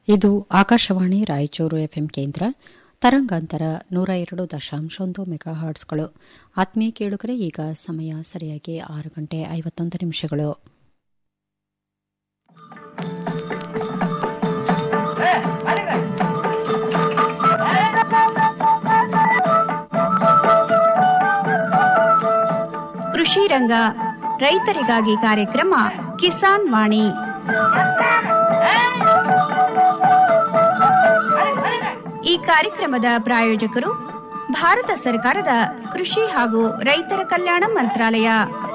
ಇದು ಆಕಾಶವಾಣಿ ರಾಯಚೂರು ಎಫ್ಎಂ ಕೇಂದ್ರ ತರಂಗಾಂತರ ನೂರ ಎರಡು ದಶಾಂಶೊಂದು ಮೆಗಾ ಹಾರ್ಟ್ಸ್ಗಳು ಆತ್ಮೀಯ ಕೇಳುಗರೆ ಈಗ ಸಮಯ ಸರಿಯಾಗಿ ಆರು ಗಂಟೆ ಐವತ್ತೊಂದು ನಿಮಿಷಗಳು ಕೃಷಿ ರಂಗ ರೈತರಿಗಾಗಿ ಕಾರ್ಯಕ್ರಮ ಕಿಸಾನ್ ವಾಣಿ ಈ ಕಾರ್ಯಕ್ರಮದ ಪ್ರಾಯೋಜಕರು ಭಾರತ ಸರ್ಕಾರದ ಕೃಷಿ ಹಾಗೂ ರೈತರ ಕಲ್ಯಾಣ ಮಂತ್ರಾಲಯ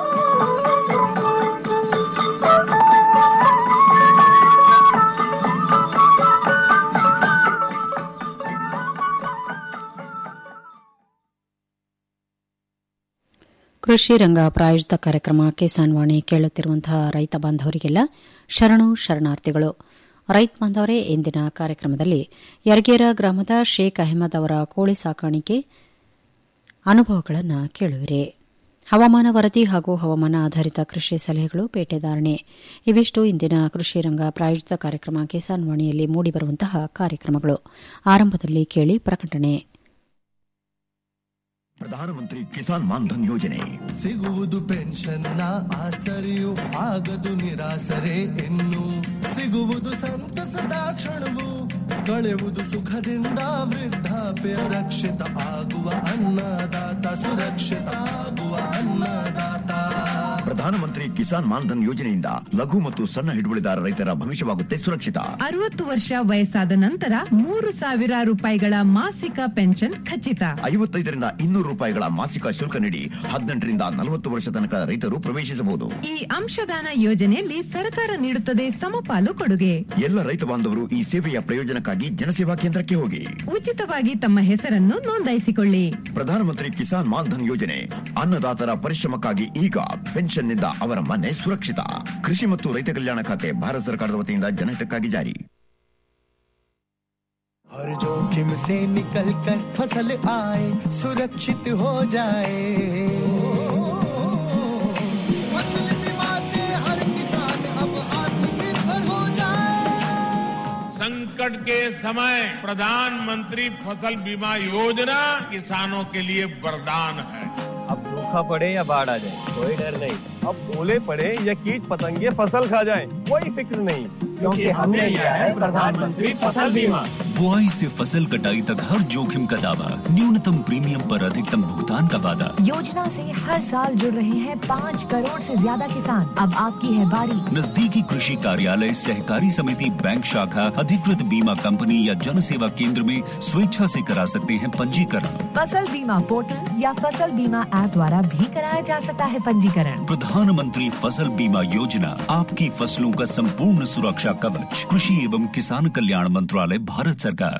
ಕೃಷಿ ರಂಗ ಪ್ರಾಯೋಜಿತ ಕಾರ್ಯಕ್ರಮ ಕಿಸಾನ್ ವಾಣಿ ಕೇಳುತ್ತಿರುವಂತಹ ರೈತ ಬಾಂಧವರಿಗೆಲ್ಲ ಶರಣು ಶರಣಾರ್ಥಿಗಳು ರೈತ ಬಾಂಧವರೇ ಇಂದಿನ ಕಾರ್ಯಕ್ರಮದಲ್ಲಿ ಯರಗೇರ ಗ್ರಾಮದ ಶೇಖ್ ಅಹಮದ್ ಅವರ ಕೋಳಿ ಸಾಕಾಣಿಕೆ ಅನುಭವಗಳನ್ನು ಕೇಳುವಿರಿ ಹವಾಮಾನ ವರದಿ ಹಾಗೂ ಹವಾಮಾನ ಆಧಾರಿತ ಕೃಷಿ ಸಲಹೆಗಳು ಪೇಟೆದಾರಣೆ ಇವಿಷ್ಟು ಇಂದಿನ ಕೃಷಿ ರಂಗ ಪ್ರಾಯೋಜಿತ ಕಾರ್ಯಕ್ರಮ ಕಿಸಾನ್ ವಾಣಿಯಲ್ಲಿ ಮೂಡಿಬರುವಂತಹ ಕಾರ್ಯಕ್ರಮಗಳು ಆರಂಭದಲ್ಲಿ ಕೇಳಿ ಪ್ರಕಟಣೆ ಪ್ರಧಾನಮಂತ್ರಿ ಕಿಸಾನ್ ಮಾನ್ಧನ್ ಯೋಜನೆ ಸಿಗುವುದು ಪೆನ್ಷನ್ನ ಆಸರೆಯು ಆಗದು ನಿರಾಸರೆ ಇನ್ನು ಸಿಗುವುದು ಸಂತಸದ ಕ್ಷಣವು ಕಳೆಯುವುದು ಸುಖದಿಂದ ವೃದ್ಧಾಪ್ಯ ರಕ್ಷಿತ ಆಗುವ ಅನ್ನದಾತ ಸುರಕ್ಷಿತ ಆಗುವ ಅನ್ನದಾತ ಪ್ರಧಾನಮಂತ್ರಿ ಕಿಸಾನ್ ಮಾನ್ಧನ್ ಯೋಜನೆಯಿಂದ ಲಘು ಮತ್ತು ಸಣ್ಣ ಹಿಡುವಳಿದಾರ ರೈತರ ಭವಿಷ್ಯವಾಗುತ್ತೆ ಸುರಕ್ಷಿತ ಅರವತ್ತು ವರ್ಷ ವಯಸ್ಸಾದ ನಂತರ ಮೂರು ಸಾವಿರ ರೂಪಾಯಿಗಳ ಮಾಸಿಕ ಪೆನ್ಷನ್ ಖಚಿತ ಐವತ್ತೈದರಿಂದ ಇನ್ನೂರು ರೂಪಾಯಿಗಳ ಮಾಸಿಕ ಶುಲ್ಕ ನೀಡಿ ಹದಿನೆಂಟರಿಂದ ನಲವತ್ತು ವರ್ಷ ತನಕ ರೈತರು ಪ್ರವೇಶಿಸಬಹುದು ಈ ಅಂಶದಾನ ಯೋಜನೆಯಲ್ಲಿ ಸರ್ಕಾರ ನೀಡುತ್ತದೆ ಸಮಪಾಲು ಕೊಡುಗೆ ಎಲ್ಲ ರೈತ ಬಾಂಧವರು ಈ ಸೇವೆಯ ಪ್ರಯೋಜನಕ್ಕಾಗಿ ಜನಸೇವಾ ಕೇಂದ್ರಕ್ಕೆ ಹೋಗಿ ಉಚಿತವಾಗಿ ತಮ್ಮ ಹೆಸರನ್ನು ನೋಂದಾಯಿಸಿಕೊಳ್ಳಿ ಪ್ರಧಾನಮಂತ್ರಿ ಕಿಸಾನ್ ಮಾನ್ಧನ್ ಯೋಜನೆ ಅನ್ನದಾತರ ಪರಿಶ್ರಮಕ್ಕಾಗಿ ಈಗ ಪೆನ್ಷನ್ನಿಂದ ಅವರ ಮನೆ ಸುರಕ್ಷಿತ ಕೃಷಿ ಮತ್ತು ರೈತ ಕಲ್ಯಾಣ ಖಾತೆ ಭಾರತ ಸರ್ಕಾರದ ವತಿಯಿಂದ ಜನಹಿತಕ್ಕಾಗಿ ಜಾರಿ हर जोखिम से निकल कर फसल आए सुरक्षित हो जाए फसल बीमा से हर किसान अब आत्मनिर्भर हो जाए संकट के समय प्रधानमंत्री फसल बीमा योजना किसानों के लिए वरदान है अब सूखा पड़े या बाढ़ आ जाए कोई डर नहीं अब ओले पड़े या कीट पतंगे फसल खा जाए कोई फिक्र नहीं क्योंकि हमने लिया है प्रधानमंत्री फसल बीमा बुआई से फसल कटाई तक हर जोखिम का दावा न्यूनतम प्रीमियम पर अधिकतम भुगतान का वादा योजना से हर साल जुड़ रहे हैं पाँच करोड़ से ज्यादा किसान अब आपकी है बारी नजदीकी कृषि कार्यालय सहकारी समिति बैंक शाखा अधिकृत बीमा कंपनी या जन सेवा केंद्र में स्वेच्छा से करा सकते हैं पंजीकरण फसल बीमा पोर्टल या फसल बीमा ऐप द्वारा भी कराया जा सकता है पंजीकरण प्रधानमंत्री फसल बीमा योजना आपकी फसलों का संपूर्ण सुरक्षा कवच कृषि एवं किसान कल्याण मंत्रालय भारत सरकार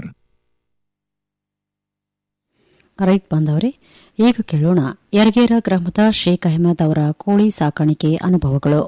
ರೈತ ಬಾಂಧವರೇ ಈಗ ಕೇಳೋಣ ಯರಗೇರ ಗ್ರಾಮದ ಶೇಖ್ ಅಹಮದ್ ಅವರ ಕೋಳಿ ಸಾಕಾಣಿಕೆ ಅನುಭವಗಳು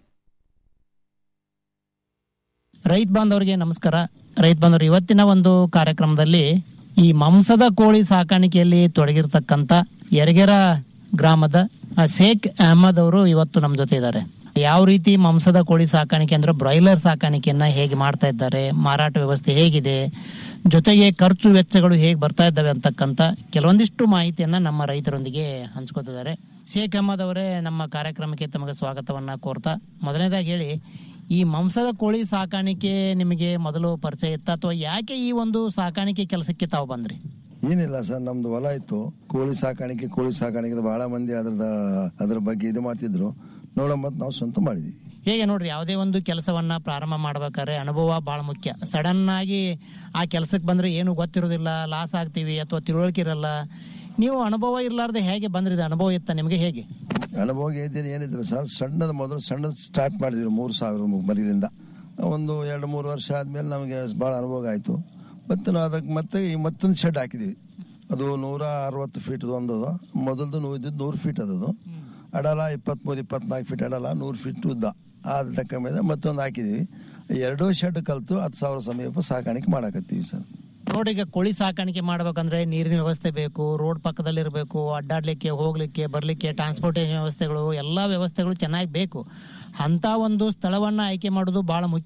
ರೈತ ಬಾಂಧವರಿಗೆ ನಮಸ್ಕಾರ ರೈತ ಬಾಂಧವರು ಇವತ್ತಿನ ಒಂದು ಕಾರ್ಯಕ್ರಮದಲ್ಲಿ ಈ ಮಾಂಸದ ಕೋಳಿ ಸಾಕಾಣಿಕೆಯಲ್ಲಿ ತೊಡಗಿರ್ತಕ್ಕಂಥ ಯರಗೆರ ಗ್ರಾಮದ ಆ, ಶೇಖ್ ಅಹಮದ್ ಅವರು ಇವತ್ತು ನಮ್ಮ ಜೊತೆ ಇದ್ದಾರೆ ಯಾವ ರೀತಿ ಮಾಂಸದ ಕೋಳಿ ಸಾಕಾಣಿಕೆ ಅಂದ್ರೆ ಬ್ರಾಯ್ಲರ್ ಸಾಕಾಣಿಕೆಯನ್ನ ಹೇಗೆ ಮಾಡ್ತಾ ಇದ್ದಾರೆ ಮಾರಾಟ ವ್ಯವಸ್ಥೆ ಹೇಗಿದೆ ಜೊತೆಗೆ ಖರ್ಚು ವೆಚ್ಚಗಳು ಹೇಗೆ ಬರ್ತಾ ಇದ್ದಾವೆ ಅಂತಕ್ಕಂಥ ಕೆಲವೊಂದಿಷ್ಟು ಮಾಹಿತಿಯನ್ನ ನಮ್ಮ ರೈತರೊಂದಿಗೆ ಹಂಚ್ಕೋತಿದ್ದಾರೆ ಶೇಖ್ ಅಹಮದ್ ಅವರೇ ನಮ್ಮ ಕಾರ್ಯಕ್ರಮಕ್ಕೆ ತಮಗೆ ಸ್ವಾಗತವನ್ನ ಕೋರ್ತಾ ಮೊದಲನೇದಾಗಿ ಹೇಳಿ ಈ ಮಾಂಸದ ಕೋಳಿ ಸಾಕಾಣಿಕೆ ನಿಮಗೆ ಮೊದಲು ಪರಿಚಯ ಇತ್ತ ಅಥವಾ ಯಾಕೆ ಈ ಒಂದು ಸಾಕಾಣಿಕೆ ಕೆಲಸಕ್ಕೆ ತಾವು ಬಂದ್ರಿ ಏನಿಲ್ಲ ಸರ್ ನಮ್ದು ಹೊಲ ಇತ್ತು ಕೋಳಿ ಸಾಕಾಣಿಕೆ ಕೋಳಿ ಸಾಕಾಣಿಕೆ ಬಹಳ ಮಂದಿ ಅದ್ರದ ಅದ್ರ ಬಗ್ಗೆ ಇದು ಮಾಡ್ತಿದ್ರು ನೋಡಂಬತ್ ನಾವು ಸ್ವಂತ ಮಾಡಿದ್ವಿ ಹೇಗೆ ನೋಡ್ರಿ ಯಾವುದೇ ಒಂದು ಕೆಲಸವನ್ನ ಪ್ರಾರಂಭ ಮಾಡ್ಬೇಕಾದ್ರೆ ಅನುಭವ ಬಹಳ ಮುಖ್ಯ ಸಡನ್ ಆಗಿ ಆ ಕೆಲಸಕ್ಕೆ ಬಂದ್ರೆ ಏನು ಗೊತ್ತಿರೋದಿಲ್ಲ ಲಾಸ್ ಆಗ್ತೀವಿ ಅಥವಾ ತಿಳುವಳಿಕೆ ಇರಲ್ಲ ನೀವು ಅನುಭವ ಇರಲಾರ್ದೆ ಹೇಗೆ ಬಂದ್ರಿ ಅನುಭವ ಇತ್ತ ನಿಮಗೆ ಹೇಗೆ ಅನುಭವ ಏನಿದ್ರೆ ಏನಿದ್ರು ಸರ್ ಸಣ್ಣದ ಮೊದಲು ಸಣ್ಣದ ಸ್ಟಾರ್ಟ್ ಮಾಡಿದ್ವಿ ಮೂರು ಸಾವಿರ ಮರಿಲಿಂದ ಒಂದು ಎರಡು ಮೂರು ವರ್ಷ ಆದ್ಮೇಲೆ ನಮಗೆ ಬಹಳ ಅನುಭವ ಆಯ್ತು ಮತ್ತೆ ನಾವು ಅದಕ್ಕೆ ಮತ್ತೆ ಈ ಮತ್ತೊಂದು ಶೆಡ್ ಹಾಕಿದ್ವಿ ಅದು ನೂರ ಅರವತ್ತು ಫೀಟ್ ಒಂದು ಅದು. ಮೊದಲ್ದು ನೂ ಇದ್ದಿದ್ದು ನೂರು ಫೀಟ್ ಅದದು ಅಡಲ ಇಪ್ಪತ್ಮೂರು ಇಪ್ಪತ್ನಾಲ್ಕು ಫೀಟ್ ಅಡಲ ನೂರು ಫೀಟ್ ಉದ್ದ ಅದ ತಕ್ಕ ಮೇಲೆ ಮತ್ತೊಂದು ಹಾಕಿದ್ವಿ ಎರಡೂ ಶೆಡ್ ಕಲ್ತು ಹತ್ತು ಸಾವಿರ ಸಮೀಪ ಸಾಕಾಣಿಕೆ ಮಾಡಕತ್ತೀವಿ ಸರ್ ನೋಡಿ ಈಗ ಕೋಳಿ ಸಾಕಾಣಿಕೆ ಮಾಡ್ಬೇಕಂದ್ರೆ ನೀರಿನ ವ್ಯವಸ್ಥೆ ಬೇಕು ರೋಡ್ ಪಕ್ಕದಲ್ಲಿ ಇರಬೇಕು ಅಡ್ಡಾಡ್ಲಿಕ್ಕೆ ಹೋಗ್ಲಿಕ್ಕೆ ಬರ್ಲಿಕ್ಕೆ ಟ್ರಾನ್ಸ್ಪೋರ್ಟೇಷನ್ ವ್ಯವಸ್ಥೆಗಳು ಎಲ್ಲಾ ವ್ಯವಸ್ಥೆಗಳು ಚೆನ್ನಾಗಿ ಬೇಕು ಅಂತ ಒಂದು ಸ್ಥಳವನ್ನ ಆಯ್ಕೆ ಮಾಡೋದು ಬಹಳ ಮುಖ್ಯ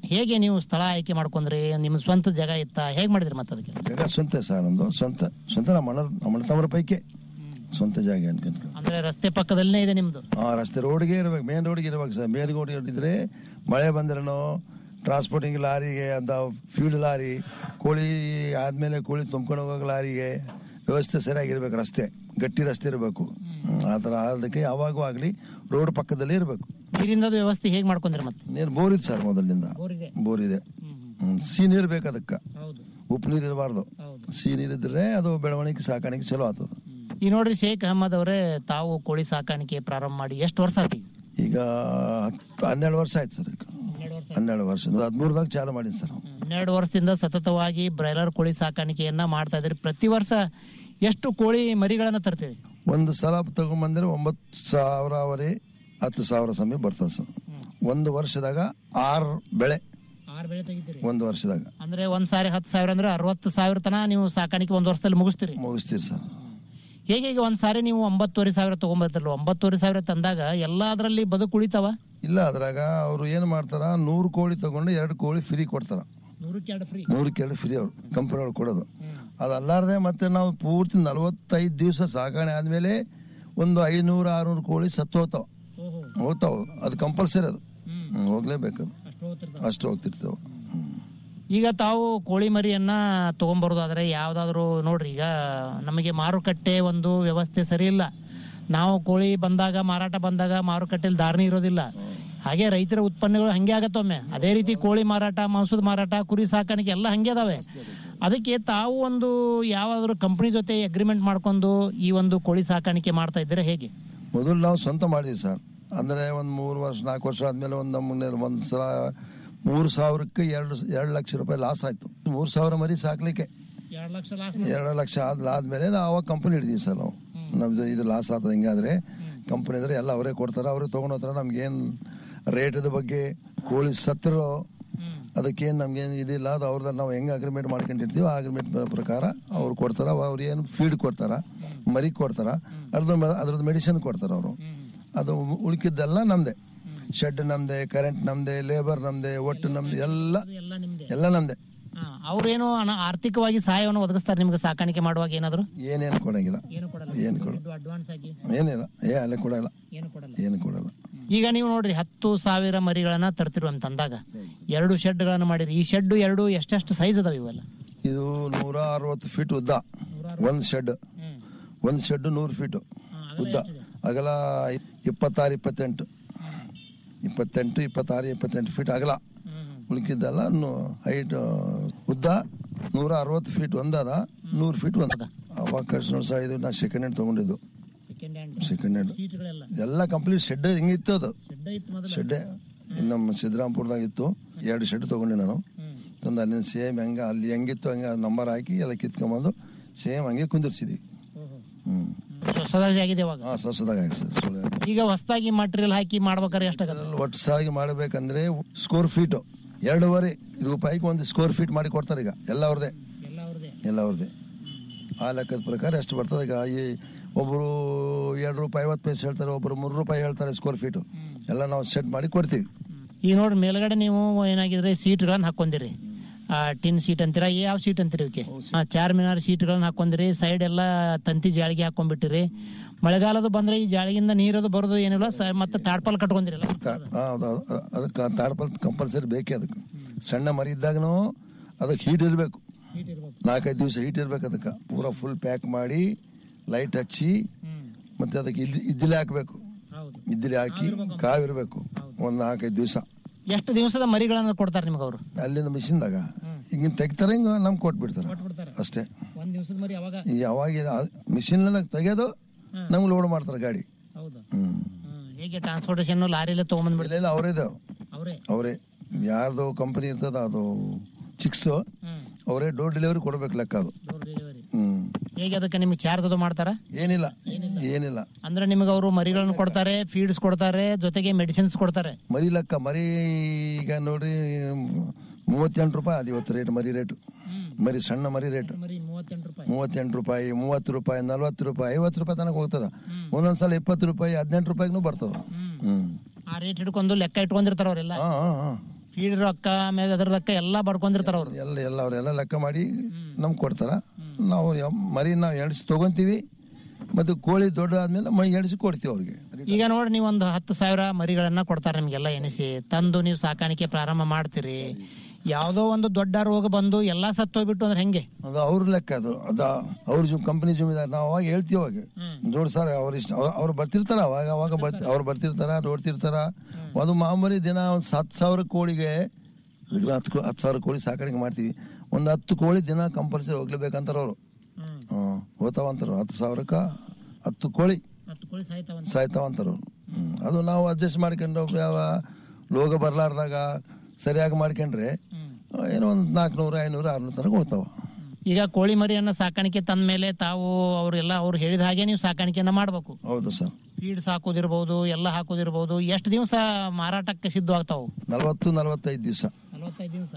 ಹೇಗೆ ನೀವು ಸ್ಥಳ ಆಯ್ಕೆ ಮಾಡ್ಕೊಂಡ್ರಿ ನಿಮ್ ಸ್ವಂತ ಜಾಗ ಇತ್ತ ಹೇಗ್ ಮಾಡಿದ್ರಿ ಮತ್ತೆ ಅದಕ್ಕೆ ಜಾಗ ಸ್ವಂತ ಸರ್ ಒಂದು ಸ್ವಂತ ಸ್ವಂತ ನಮ್ಮ ಅಣ್ಣ ನಮ್ಮ ಅಣ್ಣ ತಮ್ಮರ ಪೈಕಿ ಸ್ವಂತ ಜಾಗ ಅನ್ಕೊಂತ ಅಂದ್ರೆ ರಸ್ತೆ ಪಕ್ಕದಲ್ಲೇ ಇದೆ ನಿಮ್ದು ಆ ರಸ್ತೆ ರೋಡ್ಗೆ ಇರ್ಬೇಕು ಮೇನ್ ರೋಡ್ಗೆ ಇರ್ಬೇಕು ಸರ್ ಮೇನ್ ರೋಡ್ ಇದ್ರೆ ಮಳೆ ಬಂದ್ರೂ ಟ್ರಾನ್ಸ್ಪೋರ್ಟಿಂಗ್ ಲಾರಿಗೆ ಅಂತ ಫೀಲ್ಡ್ ಲಾರಿ ಕೋಳಿ ಆದ್ಮೇಲೆ ಕೋಳಿ ತುಂಬ್ಕೊಂಡು ಹೋಗೋ ಲಾರಿಗೆ ವ್ಯವಸ್ಥೆ ಸರಿಯಾಗಿರ್ಬೇಕು ರಸ್ತೆ ಗಟ್ಟಿ ರಸ್ತೆ ಇರಬೇಕು ಆ ಥರ ಅದಕ್ಕೆ ಯಾವಾಗೂ ಆಗಲಿ ರೋಡ್ ಪಕ್ಕದಲ್ಲೇ ಇರಬೇಕು ನೀರಿಂದ ವ್ಯವಸ್ಥೆ ಹೇಗ್ ಮಾಡ್ಕೊಂಡ್ರಿ ಮತ್ತೆ ನೀರು ಬೋರ್ ಇದೆ ಸರ್ ಮೊದಲಿನಿಂದ ಬೋರ್ ಇದೆ ಹ್ಮ್. ಸಿಹಿ ನೀರು ಬೇಕು ಅದಕ್ಕೆ ಉಪ್ಪು ನೀರು ಇರಬಾರ್ದು ಸಿಹಿ ನೀರು ಇದ್ರೆ ಅದು ಬೆಳವಣಿಗೆ ಸಾಕಾಣಿಕೆ ಚಲೋ ಆಗ್ತದೆ ಈ ನೋಡ್ರಿ ಶೇಖ್ ಅಹಮದ್ ಅವರೇ ತಾವು ಕೋಳಿ ಸಾಕಾಣಿಕೆ ಪ್ರಾರಂಭ ಮಾಡಿ ಎಷ್ಟು ವರ್ಷ ಆತಿ ಈಗ ಹತ್ತು ಹನ್ನೆರಡು ವರ್ಷ ಆಯ್ತು ಸರ್ ಈಗ ಹನ್ನೆರಡು ವರ್ಷ ಹದಿಮೂರದಾಗ ಚಾಲು ಮಾಡಿದ್ ಸರ್ ಹನ್ನೆರಡು ವರ್ಷದಿಂದ ಸತತವಾಗಿ ಬ್ರಾಯ್ಲರ್ ಕೋಳಿ ಸಾಕಾಣಿಕೆಯನ್ನ ಮಾಡ್ತಾ ಇದ್ರಿ ಪ್ರತಿ ವರ್ಷ ಎಷ್ಟು ಕೋಳಿ ಮರಿಗಳನ್ನ ತರ್ತೀರಿ ಒಂದು ಸಲ ತಗೊಂಬಂದ್ರೆ ಒಂಬತ್ತು ಸಾವಿರವರೆ ಹತ್ತು ಸಾವಿರ ಸಮಯ ಬರ್ತದೆ ಸರ್ ಒಂದು ವರ್ಷದಾಗ ಆರು ಬೆಳೆ ಆರು ಬೆಳೆ ತೆಗಿತೀರಿ ಒಂದು ವರ್ಷದಾಗ ಅಂದ್ರೆ ಒಂದ್ ಸಾರಿ ಹತ್ತು ಸಾವಿರ ಅಂದ್ರೆ ಅರವತ್ತು ಸಾವಿರ ತನ ನೀವು ಸಾಕಾಣಿಕೆ ಒಂದ್ ವರ್ಷದಲ್ಲಿ ಮುಗಿಸ್ತೀರಿ ಮುಗಿಸ್ತೀರಿ ಸರ್ ಹೇಗೆ ಈಗ ಒಂದ್ ಸಾರಿ ನೀವು ಒಂಬತ್ತುವರೆ ಸಾವಿರ ತಗೊಂಬರ್ತಿರಲ್ಲ ಒಂಬತ್ತುವರೆ ಸಾವಿರ ತಂದಾಗ ಎಲ್ಲಾ ಅದ್ರಲ್ಲಿ ಬದುಕು ಉಳಿತಾವ ಇಲ್ಲ ಅದ್ರಾಗ ಅವ್ರು ಏನ್ ಮಾಡ್ತಾರ ನೂರು ಕೋಳಿ ತಗೊಂಡು ಎರಡು ಕೋಳಿ ಫ್ರೀ ಕೊಡ್ತಾರ ನೂರಕ್ಕೆ ಎರಡು ಫ್ರೀ ನೂರಕ್ಕೆ ಎರಡು ಫ್ರೀ ಅವ್ರು ಕಂಪನಿ ಅವ್ರು ಕೊಡೋದು ಅದಲ್ಲಾರ್ದೆ ಮತ್ತೆ ನಾವು ಪೂರ್ತಿ ನಲವತ್ತೈದು ದಿವಸ ಸಾಗಣೆ ಆದ್ಮೇಲೆ ಒಂದು ಐನೂರು ಆರ್ನೂರು ಕೋಳಿ ಸತ್ತು ಹೋಗ್ತಾವ ಹೋಗ್ತಾವ ಅದು ಕಂಪಲ್ಸರಿ ಅದು ಹ್ಮ್, ಹೋಗ್ಲೇಬೇಕದು ಅಷ್ಟು ಹೋಗ್ತಿರ್ತಾವ ಈಗ ತಾವು ಕೋಳಿ ಮರಿಯನ್ನ ತಗೊಂಬರೋದಾದ್ರೆ ಯಾವ್ದಾದ್ರು ನೋಡ್ರಿ ಈಗ ನಮಗೆ ಮಾರುಕಟ್ಟೆ ಒಂದು ವ್ಯವಸ್ಥೆ ಸರಿ ಇಲ್ಲ ನಾವು ಕೋಳಿ ಬಂದಾಗ ಮಾರಾಟ ಬಂದಾಗ ಮಾರುಕಟ್ಟೆಯಲ್ಲಿ ಧಾರಣೆ ಇರೋದಿಲ್ಲ ಹಾಗೆ ರೈತರ ಉತ್ಪನ್ನಗಳು ಹಂಗೆ ಆಗತ್ತೊಮ್ಮೆ ಅದೇ ರೀತಿ ಕೋಳಿ ಮಾರಾಟ ಮಾಂಸದ ಮಾರಾಟ ಕುರಿ ಸಾಕಾಣಿಕೆ ಎಲ್ಲ ಹಂಗೆ ಅದಾವೆ ಅದಕ್ಕೆ ತಾವು ಒಂದು ಯಾವ್ದಾದ್ರು ಕಂಪನಿ ಜೊತೆ ಅಗ್ರಿಮೆಂಟ್ ಮಾಡ್ಕೊಂಡು ಈ ಒಂದು ಕೋಳಿ ಸಾಕಾಣಿಕೆ ಮಾಡ್ತಾ ಇದ್ದೀರಾ ಹೇಗೆ ಮೊದಲು ನಾವು ಸ್ವಂತ ಮಾಡಿದ್ವಿ ಸರ್ ಅಂದ್ರೆ ಒಂದ್ ಮೂರು ವರ್ಷ ನಾಲ್ಕು ವರ್ಷ ಆದ್ಮೇಲೆ ಒಂದ್ ನಮ್ಮನೆ ಒಂದ್ ಸಲ ಮೂರು ಸಾವಿರಕ್ಕೆ ಎರಡು ಎರಡು ಲಕ್ಷ ರೂಪಾಯಿ ಲಾಸ್ ಆಯ್ತು ಮೂರು ಸಾವಿರ ಮರಿ ಸಾಕ್ಲಿಕ್ಕೆ ಎರಡು ಲಕ್ಷ ಎರಡು ಲಕ್ಷ ಆದ್ ಆದ್ಮೇಲೆ ನಾವು ಅವಾಗ ಕಂಪನಿ ಹಿಡಿದೀವಿ ಸರ್ ನಾವು ನಮ್ದು ಇದು ಲಾಸ್ ಆಗ್ತದೆ ಹಿಂಗಾದ್ರೆ ಕಂಪನಿ ಇದ್ರೆ ಎಲ್ಲ ಅವರೇ ಕೊಡ್ತಾರೆ ಅವರೇ ತಗೊಂಡ್ ಹೋಗ್ತಾರೆ ನಮ್ಗೇನ್ ರೇಟದ ಬಗ್ಗೆ ಕೋಳಿ ಸತ್ತರು ಅದಕ್ಕೇನು ನಮ್ಗೇನು ಇದಿಲ್ಲ ಅದು ಅವ್ರದ್ದು ನಾವು ಹೆಂಗೆ ಅಗ್ರಿಮೆಂಟ್ ಮಾಡ್ಕೊಂಡಿರ್ತೀವಿ ಆ ಅಗ್ರಿಮೆಂಟ್ ಪ್ರಕಾರ ಅವ್ರು ಕೊಡ್ತಾರ ಅವ್ರು ಏನು ಫೀಡ್ ಕೊಡ್ತಾರ ಮರಿ ಕೊಡ್ತಾರ ಅದ್ರದ್ದು ಮ- ಅದ್ರದ್ದು ಮೆಡಿಸಿನ್ ಕೊಡ್ತಾರ ಅವರು ಅದು ಉಳ್ಕಿದ್ದೆಲ್ಲ ನಮ್ದೆ ಶೆಡ್ ನಮ್ದೆ ಕರೆಂಟ್ ನಮ್ದೆ ಲೇಬರ್ ನಮ್ದೆ ಒಟ್ಟು ನಮ್ದೆ ಎಲ್ಲ ಎಲ್ಲ ನಮ್ದೆ ಅವ್ರೇನು ಹಣ- ಆರ್ಥಿಕವಾಗಿ ಸಹಾಯವನ್ನು ಒದಗಿಸ್ತಾರೆ ನಿಮ್ಗೆ ಸಾಕಾಣಿಕೆ ಮಾಡುವಾಗ ಏನಾದ್ರು ಏನೇನು ಕೊಡಂಗಿಲ್ಲ ಏನು ಕೊಡ ಅಡ್ವಾನ್ಸ್ ಆಗಿ ಏನಿಲ್ಲ ಏ ಅಲ್ಲೇ ಕೊಡಲ್ಲ ಏನು ಕೊಡಲ್ಲ ಏನು ಕೊಡಲ್ಲ ಈಗ ನೀವು ನೋಡ್ರಿ ಹತ್ತು ಸಾವಿರ ಮರಿಗಳನ್ನ ತರ್ತಿರು ಅಂತ ಅಂದಾಗ ಎರಡು ಶೆಡ್ಗಳನ್ನ ಮಾಡಿರಿ ಈ ಶೆಡ್ ಎರಡು ಎಷ್ಟೆಷ್ಟು ಸೈಜ್ ಅದಾವ ಇವೆಲ್ಲ ಇದು ನೂರ ಅರವತ್ತು ಫೀಟ್ ಉದ್ದ ಒಂದ್ ಶೆಡ್ ಒಂದ್ ಶೆಡ್ ನೂರು ಫೀಟ್ ಉದ್ದ ಅಗಲ ಇಪ್ಪತ್ತಾರು ಇಪ್ಪತ್ತೆಂಟು ಇಪ್ಪತ್ತೆಂಟು ಇಪ್ಪತ್ತಾರು ಇಪ್ಪತ್ತೆಂಟು ಫೀಟ್ ಅಗಲ ಉಳಿಕಿದ್ದೆಲ್ಲ ಹೈಟ್ ಉದ್ದ ನೂರ ಅರವತ್ತು ಫೀಟ್ ಒಂದದ ನೂರು ಫೀಟ್ ಒಂದ ಅವಾಗ ಖರ್ಚು ನೋಡಿ ಸಹ ಇದು ನಾ ಸೆಕೆಂಡ್ ಹ್ಯಾಂಡ್ ತಗೊಂಡಿದ್ದು ಸೆಕೆಂಡ್ ಹ್ಯಾಂಡ್ ಸೆಕೆಂಡ್ ಹ್ಯಾಂಡ್ ಸೀಟ್ಗಳೆಲ್ಲ ಎಲ್ಲ ಕಂಪ್ಲೀಟ್ ಶೆಡ್ ಹಿಂಗಿತ್ತು ಅದು ಶೆಡ್ ಇತ್ತು ಮೊದಲು ಶೆಡ್ಡೆ ನಮ್ಮ ಸಿದ್ದರಾಮಪುರದಾಗ ಇತ್ತು ಎರಡು ಶೆಡ್ ತಗೊಂಡೆ ನಾನು ತಂದು ಅಲ್ಲಿಂದ ಸೇಮ್ ಹೆಂಗ ಅಲ್ಲಿ ಹೆಂಗಿತ್ತು ಹಂಗ ನಂಬರ್ ಹಾಕಿ ಎಲ್ಲ ಕಿತ್ಕೊಂಬಂದು ಸೇಮ್ ಹಂಗೆ ಕುಂದಿರ್ಸಿದ್ವಿ ಹ್ಮ್ ಹೊಸದಾಗಿ ಆಗಿದೆ ಇವಾಗ ಹಾ ಸೊಸದಾಗ ಹಾಕಿ ಸರ್ ಸುಳ್ಳು ಯಾಕೆ? ಈಗ ಹೊಸದಾಗಿ ಮಟೀರಿಯಲ್ ಹಾಕಿ ಮಾಡ್ಬೇಕಾದ್ರೆ ಎಷ್ಟಾಗತ್ತೆ ಒಟ್ಸಾಗಿ ಮಾಡಬೇಕಂದ್ರೆ ಸ್ಕೋರ್ ಫೀಟ್ ಎರಡೂವರೆ ರೂಪಾಯಿಗೆ ಒಂದು ಸ್ಕೋರ್ ಫೀಟ್ ಮಾಡಿ ಕೊಡ್ತಾರೆ ಈಗ ಎಲ್ಲ ಅವ್ರದೇ ಎಲ್ಲ ಅವ್ರದೇ ಆ ಲೆಕ್ಕದ ಪ್ರಕಾರ ಎಷ್ಟು ಬರ್ತದೆ ಈಗ ಈ ಒಬ್ಬರು ಎರಡು ರೂಪಾಯಿ ಐವತ್ತು ಪೈಸೆ ಹೇಳ್ತಾರೆ ಒಬ್ಬರು ಮೂರು ರೂಪಾಯಿ ಹೇಳ್ತಾರೆ ಸ್ಕೋರ್ ಫೀಟು ಎಲ್ಲ ನಾವು ಸೆಟ್ ಮಾಡಿ ಕೊಡ್ತೀವಿ ಈಗ ನೋಡ್ರಿ ಮೇಲ್ಗಡೆ ನೀವು ಏನಾಗಿದ್ರೆ ಸೀಟ್ಗಳನ್ನ ಹಾಕೊಂಡಿರಿ ಆ ಟಿನ್ ಸೀಟ್ ಅಂತೀರಾ ಯಾವ ಸೀಟ್ ಅಂತೀರಿ ಇವಕ್ಕೆ ಆ, ಚಾರ್ ಮಿನಾರ್ ಸೀಟ್ಗಳನ್ನ ಹಾಕೊಂಡಿರಿ ಸೈಡ್ ಎಲ್ಲ ತಂತಿ ಜಾಳಿಗೆ ಹಾಕೊಂಡ್ಬಿಟ್ಟಿರಿ ಮಳೆಗಾಲದ ಬಂದ್ರೆ ಈ ಜಾಳಿಗಿಂದ ನೀರದು ಬರೋದು ಏನಿಲ್ಲ ಸ- ಮತ್ತೆ ತಾಡ್ಪಾಲ್ ಕಟ್ಕೊಂಡಿರಲ್ಲ ಅದಕ್ಕೆ ತಾಡ್ಪಲ್ ಕಂಪಲ್ಸರಿ ಬೇಕೇ ಅದಕ್ಕೆ ಸಣ್ಣ ಮರಿ ಇದ್ದಾಗನು ಅದಕ್ಕೆ ಹೀಟ್ ಇರಬೇಕು ನಾಲ್ಕೈದು ದಿವಸ ಹೀಟ್ ಇರ್ಬೇಕು ಅದಕ್ಕೆ ಪೂರಾ ಫುಲ್ ಪ್ಯಾಕ್ ಮಾಡಿ ಲೈಟ್ ಹಚ್ಚಿ ಮತ್ತೆ ಅದಕ್ಕೆ ಇದ್ದಿ ಇದ್ದಿಲೆ ಹಾಕ್ಬೇಕು ಇದ್ದಿಲೆ ಹಾಕಿ ಕಾವಿರ್ಬೇಕು ಒಂದ್ ನಾಲ್ಕೈದು ದಿವಸ ಎಷ್ಟು ದಿವಸದ ಮರಿಗಳನ್ನ ಕೊಡ್ತಾರೆ ನಿಮ್ಗೆ ಅವರು ಅಲ್ಲಿಂದ ಮಿಷಿನ್ದಾಗ ಹಿಂಗಿನ ತೆಗಿತಾರೆ ಹಿಂಗ ನಮ್ಗೆ ಕೊಟ್ಬಿಡ್ತಾರೆ ಅಷ್ಟೇ ಒಂದ್ ದಿವಸದ ಮರಿ ಅವಾಗ ಈ ಯಾವಾಗ ಮಿಷಿನ್ ತೆಗೆಯೋದು ನಮ್ಗೆ ಲೋಡ್ ಮಾಡ್ತಾರೆ ಗಾಡಿ ಹೌದು ಹ್ಮ್ ಹೇಗೆ ಟ್ರಾನ್ಸ್ಪೋರ್ಟೇಷನ್ ಲಾರಿಲೆ ತಗೊಂಬಂದ್ಬಿಡ್ತಾರೆ ಇಲ್ಲ ಅವರೇ ಇದಾವ ಅವರೇ ಅವರೇ ಯಾರ್ದು ಕಂಪನಿ ಇರ್ತದ ಅದು ಚಿಕ್ಸ್ ಅವರೇ ಡೋರ್ ಡೆಲಿವರಿ ಕೊಡ್ಬೇಕು ಲೆಕ್ಕ ಅದು ಹ್ಮ್ ಹೇಗೆ ಅದಕ್ಕೆ ನಿಮ್ಗೆ ಚಾರ್ಜ್ ಅದು ಮಾಡ್ತಾರ ಏನಿಲ್ಲ ಏನಿಲ್ಲ ಅಂದ್ರೆ ನಿಮ್ಗೆ ಅವರು ಮರಿಗಳನ್ನ ಕೊಡ್ತಾರೆ ಫೀಡ್ಸ್ ಕೊಡ್ತಾರೆ ಜೊತೆಗೆ ಮೆಡಿಸಿನ್ಸ್ ಕೊಡ್ತಾರೆ ಮರಿ ಲೆಕ್ಕ ಮರಿ ಈಗ ನೋಡ್ರಿ ಮೂವತ್ತೆಂಟು ರೂಪಾಯಿ ಅದು ಇವತ್ತು ರೇಟ್ ಮರಿ ರೇಟು ಮರಿ ಸಣ್ಣ ಮರಿ ರೇಟ್ ಮರಿ ಮೂವತ್ತೆಂಟು ರೂಪಾಯಿ ಮೂವತ್ತೆಂಟು ರೂಪಾಯಿ ಮೂವತ್ತು ರೂಪಾಯಿ ನಲ್ವತ್ತು ರೂಪಾಯಿ ಐವತ್ತು ರೂಪಾಯಿ ತನಕ ಹೋಗ್ತದ ಒಂದೊಂದ್ಸಲ ಇಪ್ಪತ್ತು ರೂಪಾಯಿ ಹದಿನೆಂಟು ರೂಪಾಯಿಗೂ ಬರ್ತದ ಹ್ಮ್ ಆ ರೇಟ್ ಹಿಡ್ಕೊಂಡು ಲೆಕ್ಕ ಇಟ್ಕೊಂಡಿರ್ತಾರ ಅವರೆಲ್ಲ ಹಾ ಹಾ ಹಾ ಫೀಡ್ ರೊಕ್ಕ ಆಮೇಲೆ ಅದ್ರ ರೊಕ್ಕ ಎಲ್ಲಾ ಬರ್ಕೊಂಡಿರ್ತಾರ ಅವ್ರು ಎಲ್ಲ ಎಲ್ಲ ಅವರೆಲ್ಲ ಲೆಕ್ಕ ಮಾಡಿ ನಮ್ಗೆ ಕೊಡ್ತಾರ ನಾವು ಯಾವ- ಮರಿ ನಾವು ಎಣಿಸಿ ತಗೊಂತೀವಿ ಮತ್ತು ಕೋಳಿ ದೊಡ್ಡದಾದ್ಮೇಲೆ ಮೈ ಎಣಿಸಿ ಕೊಡ್ತೀವಿ ಅವ್ರಿಗೆ ಈಗ ನೋಡಿ ನೀವು ಒಂದು ಹತ್ತು ಸಾವಿರ ಮರಿಗಳನ್ನ ಕೊಡ್ತಾರೆ ನಿಮ್ಗೆಲ್ಲ ಎನಿಸಿ ತಂದು ನೀವು ಸಾಕಾಣಿಕೆ ಪ್ರಾರಂಭ ಮಾಡ್ತೀರಿ ಯಾವ್ದೋ ಒಂದು ದೊಡ್ಡ ರೋಗ ಬಂದು ಎಲ್ಲಾ ಸತ್ತೋಗ್ಬಿಟ್ಟು ಅಂದ್ರೆ ಹೆಂಗೆ ಅದು ಅವ್ರ ಲೆಕ್ಕ ಅದು ಅದ ಅವ್ರ ಜು ಕಂಪನಿ ಜಮೀದಾರ್ ನಾವು ಅವಾಗ ಹೇಳ್ತೀವಿ ಅವಾಗ ನೋಡಿ ಸರ್ ಅವ್ರ ಇಷ್ಟ ಅವ್ರು ಬರ್ತಿರ್ತಾರ ಅವಾಗ ಅವಾಗ ಬರ್ತಿ ಅವ್ರು ಬರ್ತಿರ್ತಾರ ನೋಡ್ತಿರ್ತಾರ ಅದು ಮಾಮೂಲಿ ದಿನ ಒಂದು ಹತ್ತು ಸಾವಿರ ಕೋಳಿಗೆ ಈಗ ಹತ್ತು ಕೋ- ಹತ್ತು ಸಾವಿರ ಕೋಳಿ ಸಾಕಾಣಿಕೆ ಮಾಡ್ತೀವಿ ಒಂದು ಹತ್ತು ಕೋಳಿ ದಿನ ಕಂಪಲ್ಸರಿ ಹೋಗ್ಲೇಬೇಕಂತಾರ ಅವರು ಹ್ಮ್ ಹೋತಾವಂತಾರ ಹತ್ತು ಸಾವಿರಕ್ಕ ಹತ್ತು ಕೋಳಿ ಹತ್ತು ಕೋಳಿ ಸಾಯ್ತಾವ ಸಾಯ್ತಾವಂತಾರ ಅವ್ರು ಹ್ಮ್. ಅದು ನಾವು ಅಡ್ಜಸ್ಟ್ ಮಾಡ್ಕೊಂಡು ಯಾವ ಲೋಗ ಬರ್ಲಾರ್ದಾಗ ಸರಿಯಾಗಿ ಮಾಡ್ಕೊಂಡ್ರೆ ಏನೋ ಒಂದು ನಾಲ್ಕುನೂರು ಐನೂರು ಆರ್ನೂರು ತನಕ ಹೋಗ್ತಾವ ಈಗ ಕೋಳಿ ಮರಿಯನ್ನ ಸಾಕಾಣಿಕೆ ತಂದ ಮೇಲೆ ತಾವು ಅವ್ರೆಲ್ಲ ಅವ್ರು ಹೇಳಿದ ಹಾಗೆ ನೀವು ಸಾಕಾಣಿಕೆಯನ್ನ ಮಾಡ್ಬೇಕು ಹೌದು ಸರ್ ಫೀಡ್ ಸಾಕೋದಿರ್ಬೋದು ಎಲ್ಲ ಹಾಕೋದಿರ್ಬೋದು ಎಷ್ಟು ದಿವಸ ಮಾರಾಟಕ್ಕೆ ಸಿದ್ಧವಾಗ್ತಾವು ನಲವತ್ತು ನಲವತ್ತೈದು ದಿವಸ ನಲವತ್ತೈದು ದಿವಸ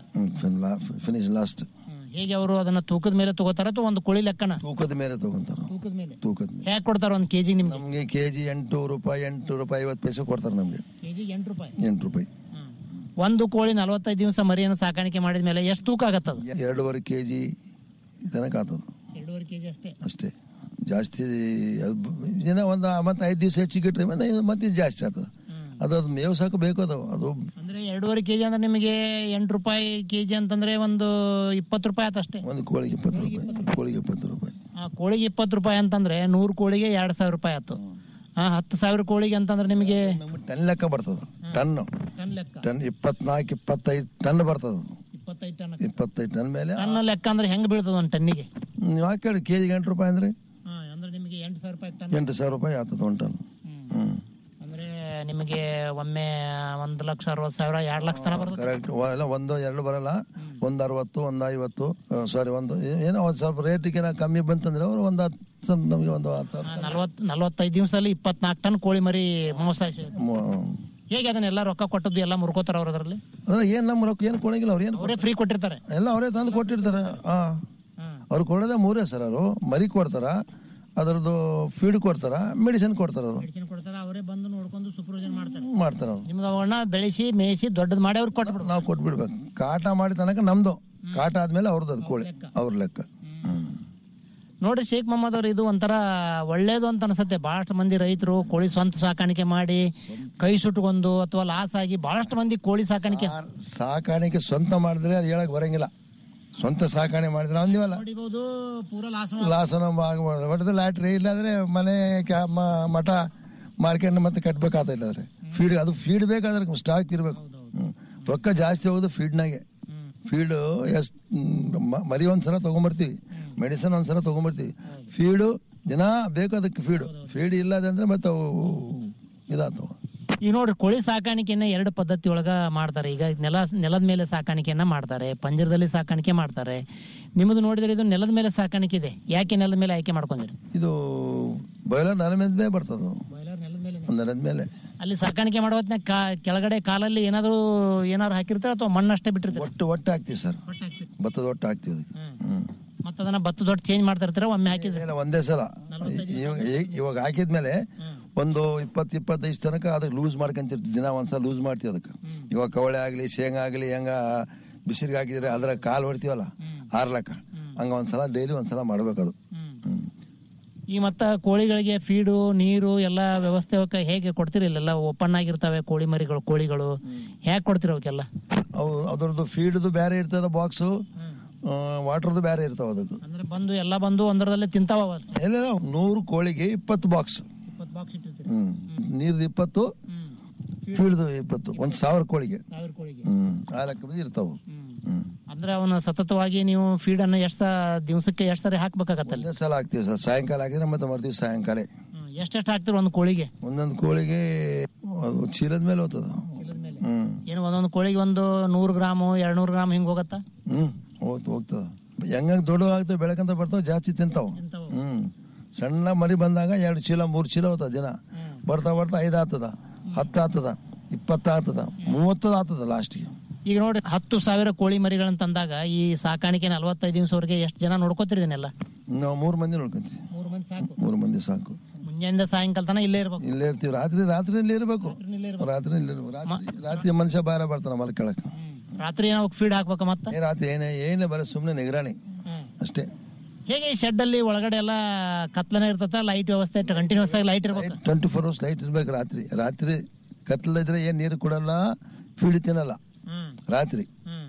ಫಿನಿಶ್ ಲಾಸ್ಟ್ ಹೇಗೆ ಅವರು ಅದನ್ನ ತೂಕದ ಮೇಲೆ ತಗೋತಾರ ಅಥವಾ ಒಂದು ಕೋಳಿ ಲೆಕ್ಕನ ತೂಕದ ಮೇಲೆ ತಗೊಂತಾರ ತೂಕದ ಮೇಲೆ ತೂಕದ ಮೇಲೆ ಹೇಗೆ ಕೊಡ್ತಾರ ಒಂದು ಕೆಜಿ ನಿಮ್ಗೆ ನಮ್ಗೆ ಕೆಜಿ ಎಂಟು ರೂಪಾಯಿ ಎಂಟು ರೂಪಾಯಿ ಐವತ್ತು ಪೈಸೆ ಕೊಡ್ತಾರೆ ನಮ್ಗೆ ಕೆಜಿ ಎಂಟು ರೂಪಾಯಿ ಎಂಟು ರೂಪಾಯಿ ಒಂದು ಕೋಳಿ ನಲವತ್ತೈದು ದಿವಸ ಮರಿಯನ್ನು ಸಾಕಾಣಿಕೆ ಮಾಡಿದ ಮೇಲೆ ಎಷ್ಟು ತೂಕ ಆಗತ್ತದ ಎರಡೂವರೆ ಕೆಜಿ ತನಕ ಆಗ್ತದ ಎರಡೂವರೆ ಕೆಜಿ ಅಷ್ಟೇ ಅಷ್ಟೇ ಜಾಸ್ತಿ ಅದು ದಿನ ಒಂದು ಮತ್ತೆ ಐದು ದಿವಸ ಹೆಚ್ಚಿಗೆ ಇಟ್ರೆ ಮತ್ತೆ ಮತ್ತೆ ಜಾಸ್ತಿ ಆಗ್ತದೆ ಅದು ಅದು ಮೇವು ಸಾಕು ಬೇಕು ಅದು ಅದು ಅಂದ್ರೆ ಎರಡೂವರೆ ಕೆಜಿ ಅಂದ್ರೆ ನಿಮಗೆ ಎಂಟು ರೂಪಾಯಿ ಕೆಜಿ ಅಂತಂದ್ರೆ ಒಂದು ಇಪ್ಪತ್ತು ರೂಪಾಯಿ ಆತಷ್ಟೇ ಒಂದು ಕೋಳಿಗೆ ಇಪ್ಪತ್ತು ರೂಪಾಯಿ ಕೋಳಿಗೆ ಇಪ್ಪತ್ತು ರೂಪಾಯಿ ಆ ಕೋಳಿಗೆ ಇಪ್ಪತ್ತು ರೂಪಾಯಿ ಅಂತಂದ್ರೆ ನೂರು ಕೋಳಿಗೆ ಎರಡ್ ಸಾವಿರ ರೂಪಾಯಿ ಆಯ್ತು ಆ ಹತ್ತು ಸಾವಿರ ಕೋಳಿಗೆ ಅಂತಂದ್ರೆ ನಿಮಗೆ ಟನ್ ಲೆಕ್ಕ ಬರ್ತದ ಟನ್ ಟನ್ ಲೆಕ್ಕ ಟನ್ ಇಪ್ಪತ್ನಾಲ್ಕು ಇಪ್ಪತ್ತೈದು ಟನ್ ಬರ್ತದ ಇಪ್ಪತ್ತೈದು ಟನ್ ಇಪ್ಪತ್ತೈದು ಟನ್ ಮೇಲೆ ಟನ್ ಲೆಕ್ಕ ಅಂದ್ರೆ ಹೆಂಗ್ ಬೀಳ್ತದ ಒಂದು ಟನ್ನಿಗೆ ನೀವು ಹಾಕಿ ಕೆಜಿಗೆ ಎಂಟು ರೂಪಾಯಿ ಅಂದ್ರೆ ಹಾ, ಅಂದ್ರೆ ನಿಮಗೆ ಎಂಟು ಸಾವಿರ ರೂಪಾಯಿ ಟನ್ ಎಂಟು ಸಾವಿರ ರೂಪಾಯಿ ಆಗ್ತದ ಒಂದು ಟನ್ ಹ್ಮ್ ಅಂದ್ರೆ ನಿಮಗೆ ಒಮ್ಮೆ ಒಂದು ಲಕ್ಷ ಅರವತ್ತು ಸಾವಿರ ಎರಡ್ ಲಕ್ಷ ತನ ಬರ್ತದೆ ಕರೆಕ್ಟ್ ಎಲ್ಲ ಒಂದು ಎರಡು ಬರಲ್ಲ ಒಂದು ಅರವತ್ತು ಒಂದು ಐವತ್ತು ಸಾರಿ ಒಂದು ಏನೋ ಒಂದು ಸ್ವಲ್ಪ ರೇಟಿಗೆ ಕಮ್ಮಿ ಬಂತಂದ್ರೆ ಅವರು ಒಂದು ಹತ್ತು ಸ್ವಲ್ಪ ನಮಗೆ ಒಂದು ಹತ್ತು ಸಾವಿರ ನಲ್ವತ್ ನಲ್ವತ್ತೈದು ದಿವಸದಲ್ಲಿ ಇಪ್ಪತ್ನಾಲ್ಕು ಟನ್ ಕೋಳಿ ಮರಿ ಮೋಸ ಸಿಗುತ್ತೆ. ಮೂ- ಹೇಗೆ ಅದನ್ನೆಲ್ಲ ರೊಕ್ಕ ಕೊಟ್ಟದ್ದು ಎಲ್ಲ ಮುರ್ಕೋತಾರ ಅವ್ರ ಅದರಲ್ಲಿ ಅಂದ್ರೆ ಏನ್ ನಮ್ಮ ರೊಕ್ಕ ಏನು ಕೊಡಂಗಿಲ್ಲ ಅವ್ರು ಏನು ಅವರೇ ಫ್ರೀ ಕೊಟ್ಟಿರ್ತಾರೆ ಎಲ್ಲ ಅವರೇ ತಂದು ಕೊಟ್ಟಿರ್ತಾರೆ ಹಾ ಅವ್ರು ಕೊಡೋದೇ ಮೂರೇ ಸರ್ ಅವರು ಮರಿ ಕೊಡ್ತಾರ ಅದರದ್ದು ಫೀಡ್ ಕೊಡ್ತಾರ ಮೆಡಿಸಿನ್ ಕೊಡ್ತಾರ ಅವರು ಮೆಡಿಸಿನ್ ಕೊಡ್ತಾರೆ ಅವರೇ ಬಂದು ನೋಡ್ಕೊಂಡು ಸೂಪರ್ವೈಸನ್ ಮಾಡ್ತಾರೆ ಮಾಡ್ತಾರ ಅವ್ರು ನಿಮ್ಗೆ ಅವನ್ನ ಬೆಳೆಸಿ ಮೇಯಿಸಿ ದೊಡ್ಡದು ಮಾಡಿ ಅವ್ರಿಗೆ ಕೊಟ್ಬಿಡು ನಾವು ಕೊಟ್ಬಿಡ್ಬೇಕು ಕಾಟ ಮಾಡಿ ತನಕ ನಮ್ದು ಕಾಟ ಆದ್ಮೇಲೆ ಅವ್ರದ್ದು ಅದು ಕೋಳಿ ಅವ್ರ ಲೆಕ್ಕ ಹ್ಮ್ ನೋಡ್ರಿ ಶೇಖ್ ಮೊಹಮ್ಮದ್ ಅವ್ರು ಇದು ಒಂಥರ ಒಳ್ಳೇದು ಅಂತ ಅನ್ಸುತ್ತೆ ಬಹಳಷ್ಟು ಮಂದಿ ರೈತರು ಕೋಳಿ ಸ್ವಂತ ಸಾಕಾಣಿಕೆ ಮಾಡಿ ಕೈ ಸುಟ್ಕೊಂಡು ಅಥವಾ ಲಾಸ್ ಆಗಿ ಬಹಳಷ್ಟು ಮಂದಿ ಕೋಳಿ ಸಾಕಾಣಿಕೆ ಸಾಕಾಣಿಕೆ ಸ್ವಂತ ಮಾಡಿದ್ರೆ ಅದು ಹೇಳಕ್ ಬರಂಗಿಲ್ಲ ಸ್ವಂತ ಸಾಕಾಣೆ ಮಾಡಿದ್ರೆ ಅಂದಿವಲ್ಲ ಹೊಡಿಬಹುದು ಪೂರ ಲಾಸ್ ಲಾಸನ ಆಗಬಾರ್ದು ಹೊಡೆದು ಲಾಟ್ರಿ ಇಲ್ಲಾಂದ್ರೆ ಮನೆ ಕ್ಯಾ- ಮ- ಮಠ ಮಾರ್ಕೆಟ್ ಮತ್ತೆ ಕಟ್ಬೇಕಾತ ಇಲ್ಲಾದ್ರೆ ಫೀಡ್ ಅದು ಫೀಡ್ ಬೇಕಾದ್ರೆ ಸ್ಟಾಕ್ ಇರ್ಬೇಕು ಹ್ಮ್. ರೊಕ್ಕ ಜಾಸ್ತಿ ಹೋಗೋದು ಫೀಡ್ನಾಗೆ ಫೀಡ್ ಎಷ್ಟ್ ಮ್- ಮರಿ ಒಂದ್ಸಲ ತಗೊಂಬರ್ತೀವಿ ಮೆಡಿಸಿನ್ ಒಂದ್ಸಲ ತಗೊಂಬರ್ತೀವಿ ಫೀಡು ದಿನ ಬೇಕು ಅದಕ್ಕೆ ಫೀಡು ಫೀಡ್ ಇಲ್ಲದಂದ್ರೆ ಮತ್ತೆ ಅವು ಇದಾಗ್ತವ ಈಗ ನೋಡ್ರಿ ಕೋಳಿ ಸಾಕಾಣಿಕೆಯನ್ನ ಎರಡು ಪದ್ಧತಿ ಒಳಗ ಮಾಡ್ತಾರೆ ಈಗ ನೆಲ ನೆಲದ ಮೇಲೆ ಸಾಕಾಣಿಕೆಯನ್ನ ಮಾಡ್ತಾರೆ ಪಂಜರದಲ್ಲಿ ಸಾಕಾಣಿಕೆ ಮಾಡ್ತಾರೆ ನಿಮ್ಮದು ನೋಡಿದ್ರೆ ಇದು ನೆಲದ ಮೇಲೆ ಸಾಕಾಣಿಕೆ ಇದೆ ಯಾಕೆ ನೆಲದ ಮೇಲೆ ಆಯ್ಕೆ ಮಾಡ್ಕೊಂಡಿರಿ ಇದು ಬಾಯ್ಲರ್ ನೆಲ ಮೇಲೆ ಬರ್ತದ ನೆಲದ ಮೇಲೆ ಅಲ್ಲಿ ಸಾಕಾಣಿಕೆ ಮಾಡೋ ಹೊತ್ನ್ಯಾಗ ಕಾ- ಕೆಳಗಡೆ ಕಾಲಲ್ಲಿ ಏನಾದ್ರು ಏನಾದ್ರು ಹಾಕಿರ್ತಾರೆ ಅಥವಾ ಮಣ್ಣಷ್ಟೇ ಬಿಟ್ಟಿರ್ತಾರೆ ಒಟ್ಟು ಒಟ್ಟು ಹಾಕ್ತಿವಿ ಸರ್ ಭತ್ತದ ಒಟ್ಟು ಹಾಕ್ತಿವಿ ಅದಕ್ಕೆ ಹ್ಮ್ ಮತ್ತೆ ಅದನ್ನ ಭತ್ತದ ದೊಡ್ಡ ಚೇಂಜ್ ಮಾಡ್ತಾ ಇರ್ತಾರೆ ಒಮ್ಮೆ ಹಾಕಿದ್ರೆ ಇಲ್ಲ, ಒಂದೇ ಸಲ ಇವಾಗ ಈ- ಇವಾಗ ಹಾಕಿದ್ಮೇಲೆ ಒಂದು ಇಪ್ಪತ್ತು ಇಪ್ಪತ್ತೈದು ತನಕ ಅದಕ್ಕೆ ಲೂಸ್ ಮಾಡ್ಕೊಂತಿರ್ತೀವಿ ದಿನ ಒಂದ್ಸಲ ಲೂಸ್ ಮಾಡ್ತೀವಿ ಅದಕ್ಕೆ ಇವಾಗ ಕವಳೆ ಆಗ್ಲಿ ಶೇಂಗಾ ಆಗ್ಲಿ ಹೆಂಗ ಬಿಸಿಲಿಗೆ ಹಾಕಿದ್ರೆ ಅದ್ರ ಕಾಲು ಹೊಡಿತೀವಲ್ಲ ಆರ್ಲಕ್ಕ ಹಂಗ ಒಂದ್ಸಲ ಡೈಲಿ ಒಂದ್ಸಲ ಮಾಡ್ಬೇಕು ಅದು ಈ ಮತ್ತ ಕೋಳಿಗಳಿಗೆ ಫೀಡು ನೀರು ಎಲ್ಲ ವ್ಯವಸ್ಥೆ ಅವಕ್ಕೆ ಹೇಗೆ ಕೊಡ್ತೀರಿ ಇಲ್ಲೆಲ್ಲ ಓಪನ್ ಆಗಿರ್ತವೆ ಕೋಳಿ ಮರಿಗಳು ಕೋಳಿಗಳು ಹೇಗೆ ಕೊಡ್ತೀರಿ ಅವಕ್ಕೆಲ್ಲ ಅವು ಅದ್ರದ್ದು ಫೀಡ್ದು ಬೇರೆ ಇರ್ತದ ಬಾಕ್ಸು ವಾಟರ್ದು ಬೇರೆ ಇರ್ತಾವ ಅದಕ್ಕೆ ಅಂದ್ರೆ ಬಂದು ಎಲ್ಲ ಬಂದು ಒಂದರದಲ್ಲೇ ತಿಂತಾವ ಅವು. ಎಲ್ಲ ನೂರು ಕೋಳಿಗೆ ಇಪ್ಪತ್ತು ಬಾಕ್ಸ್ ಇಪ್ಪತ್ತು ಬಾಕ್ಸ್ ಇಟ್ಟಿರ್ತೀರಿ ಹ್ಮ್ ನೀರ್ದು ಇಪ್ಪತ್ತು ಫೀಡ್ದು ಇಪ್ಪತ್ತು ಒಂದ್ ಸಾವಿರ ಕೋಳಿಗೆ ಸಾವಿರ ಕೋಳಿಗೆ ಹ್ಮ್ ಆ ಲೆಕ್ಕದಲ್ಲಿ ಇರ್ತಾವ ಹ್ಮ್ ಅಂದ್ರೆ ಅವನ ಸತತವಾಗಿ ನೀವು ಫೀಡ್ ಅನ್ನ ಎಷ್ಟ ದಿವಸಕ್ಕೆ ಎಷ್ಟ್ ಸರಿ ಹಾಕ್ಬೇಕಾಗತ್ತಲ್ಲ ಒಂದೇ ಸಲ ಹಾಕ್ತಿವಿ ಸರ್ ಸಾಯಂಕಾಲ ಹಾಕಿದ್ರೆ ಮತ್ತೆ ಮರ್ತೀವಿ ಸಾಯಂಕಾಲ ಎಷ್ಟೆಷ್ಟು ಹಾಕ್ತಿರಿ ಒಂದು ಕೋಳಿಗೆ ಒಂದೊಂದು ಕೋಳಿಗೆ ಅದು ಚೀಲದ ಮೇಲೆ ಹೋಗ್ತದ ಹ್ಮ್ ಏನು ಒಂದೊಂದು ಕೋಳಿಗೆ ಒಂದು ನೂರು ಗ್ರಾಮು ಎರಡ್ ನೂರು ಗ್ರಾಮ್ ಹಿಂಗ್ ಹೋಗತ್ತಾ ಹ್ಮ್ ಹೋಗ್ತ ಹೋಗ್ತದ ಹೆಂಗ ದೊಡ್ಡ ಆಗ್ತವೆ ಬೆಳಕಂತ ಬರ್ತಾವ ಜಾಸ್ತಿ ತಿಂತಾವ ಹ್ಮ್ ಸಣ್ಣ ಮರಿ ಬಂದಾಗ ಎರಡು ಚೀಲ ಮೂರು ಚೀಲ ಹೋಗ್ತದ ದಿನ ಬರ್ತಾ ಬರ್ತಾ ಐದು ಆಗ್ತದ ಹತ್ತು ಆಗ್ತದ ಇಪ್ಪತ್ತು ಆಗ್ತದ ಮೂವತ್ತದ ಆಗ್ತದ ಲಾಸ್ಟ್ಗೆ ಈಗ ನೋಡಿ ಹತ್ತು ಸಾವಿರ ಕೋಳಿ ಮರಿಗಳನ್ನ ತಂದಾಗ ಈ ಸಾಕಾಣಿಕೆ ನಲವತ್ತೈದು ದಿವಸವರೆಗೆ ಎಷ್ಟು ಜನ ನೋಡ್ಕೋತಿರಿದನ್ನೆಲ್ಲ ನಾವು ಮೂರು ಮಂದಿ ನೋಡ್ಕೊಂತೀವಿ ಮೂರು ಮಂದಿ ಸಾಕು ಮೂರು ಮಂದಿ ಸಾಕು ಮುಂಜಾನಿಂದ ಸಾಯಂಕಾಲ ತನ ಇಲ್ಲೇ ಇರ್ಬೇಕು ಇಲ್ಲೇ ಇರ್ತೀವಿ ರಾತ್ರಿ ರಾತ್ರಿ ಇಲ್ಲೇ ಇರ್ಬೇಕು ರಾತ್ರಿ ಇಲ್ಲೇ ಇರ್ಬೇಕು ರಾತ್ರಿ ರಾತ್ರಿ ಮನುಷ್ಯ ಬಾರ ಬರ್ತಾನ ಮಲ್ಕೊಳಕ್ ರಾತ್ರಿ ಏನೋ ಫೀಡ್ ಹಾಕ್ಬೇಕ ಮತ್ತೆ ಏ ರಾತ್ರಿ ಏನೇ ಏನೇ ಬರೀ ಸುಮ್ಮನೆ ನಿಗರಾಣಿ ಅಷ್ಟೇ ಹೇಗೆ ಈ ಶೆಡ್ ಅಲ್ಲಿ ಒಳಗಡೆ ಎಲ್ಲ ಕತ್ಲನೇ ಇರ್ತದ ಲೈಟ್ ವ್ಯವಸ್ಥೆ ಕಂಟಿನ್ಯೂಸ್ ಆಗಿ ಲೈಟ್ ಇರ್ಬೇಕು ಟ್ವೆಂಟಿ ಫೋರ್ ಅವರ್ಸ್ ಲೈಟ್ ಇರ್ಬೇಕು ರಾತ್ರಿ ರಾತ್ರಿ ಕತ್ಲಿದ್ರೆ ಏನ್ ನೀರು ಕೊಡಲ್ಲ ಫೀಡ್ ತಿನ್ನಲ್ಲ ರಾತ್ರಿ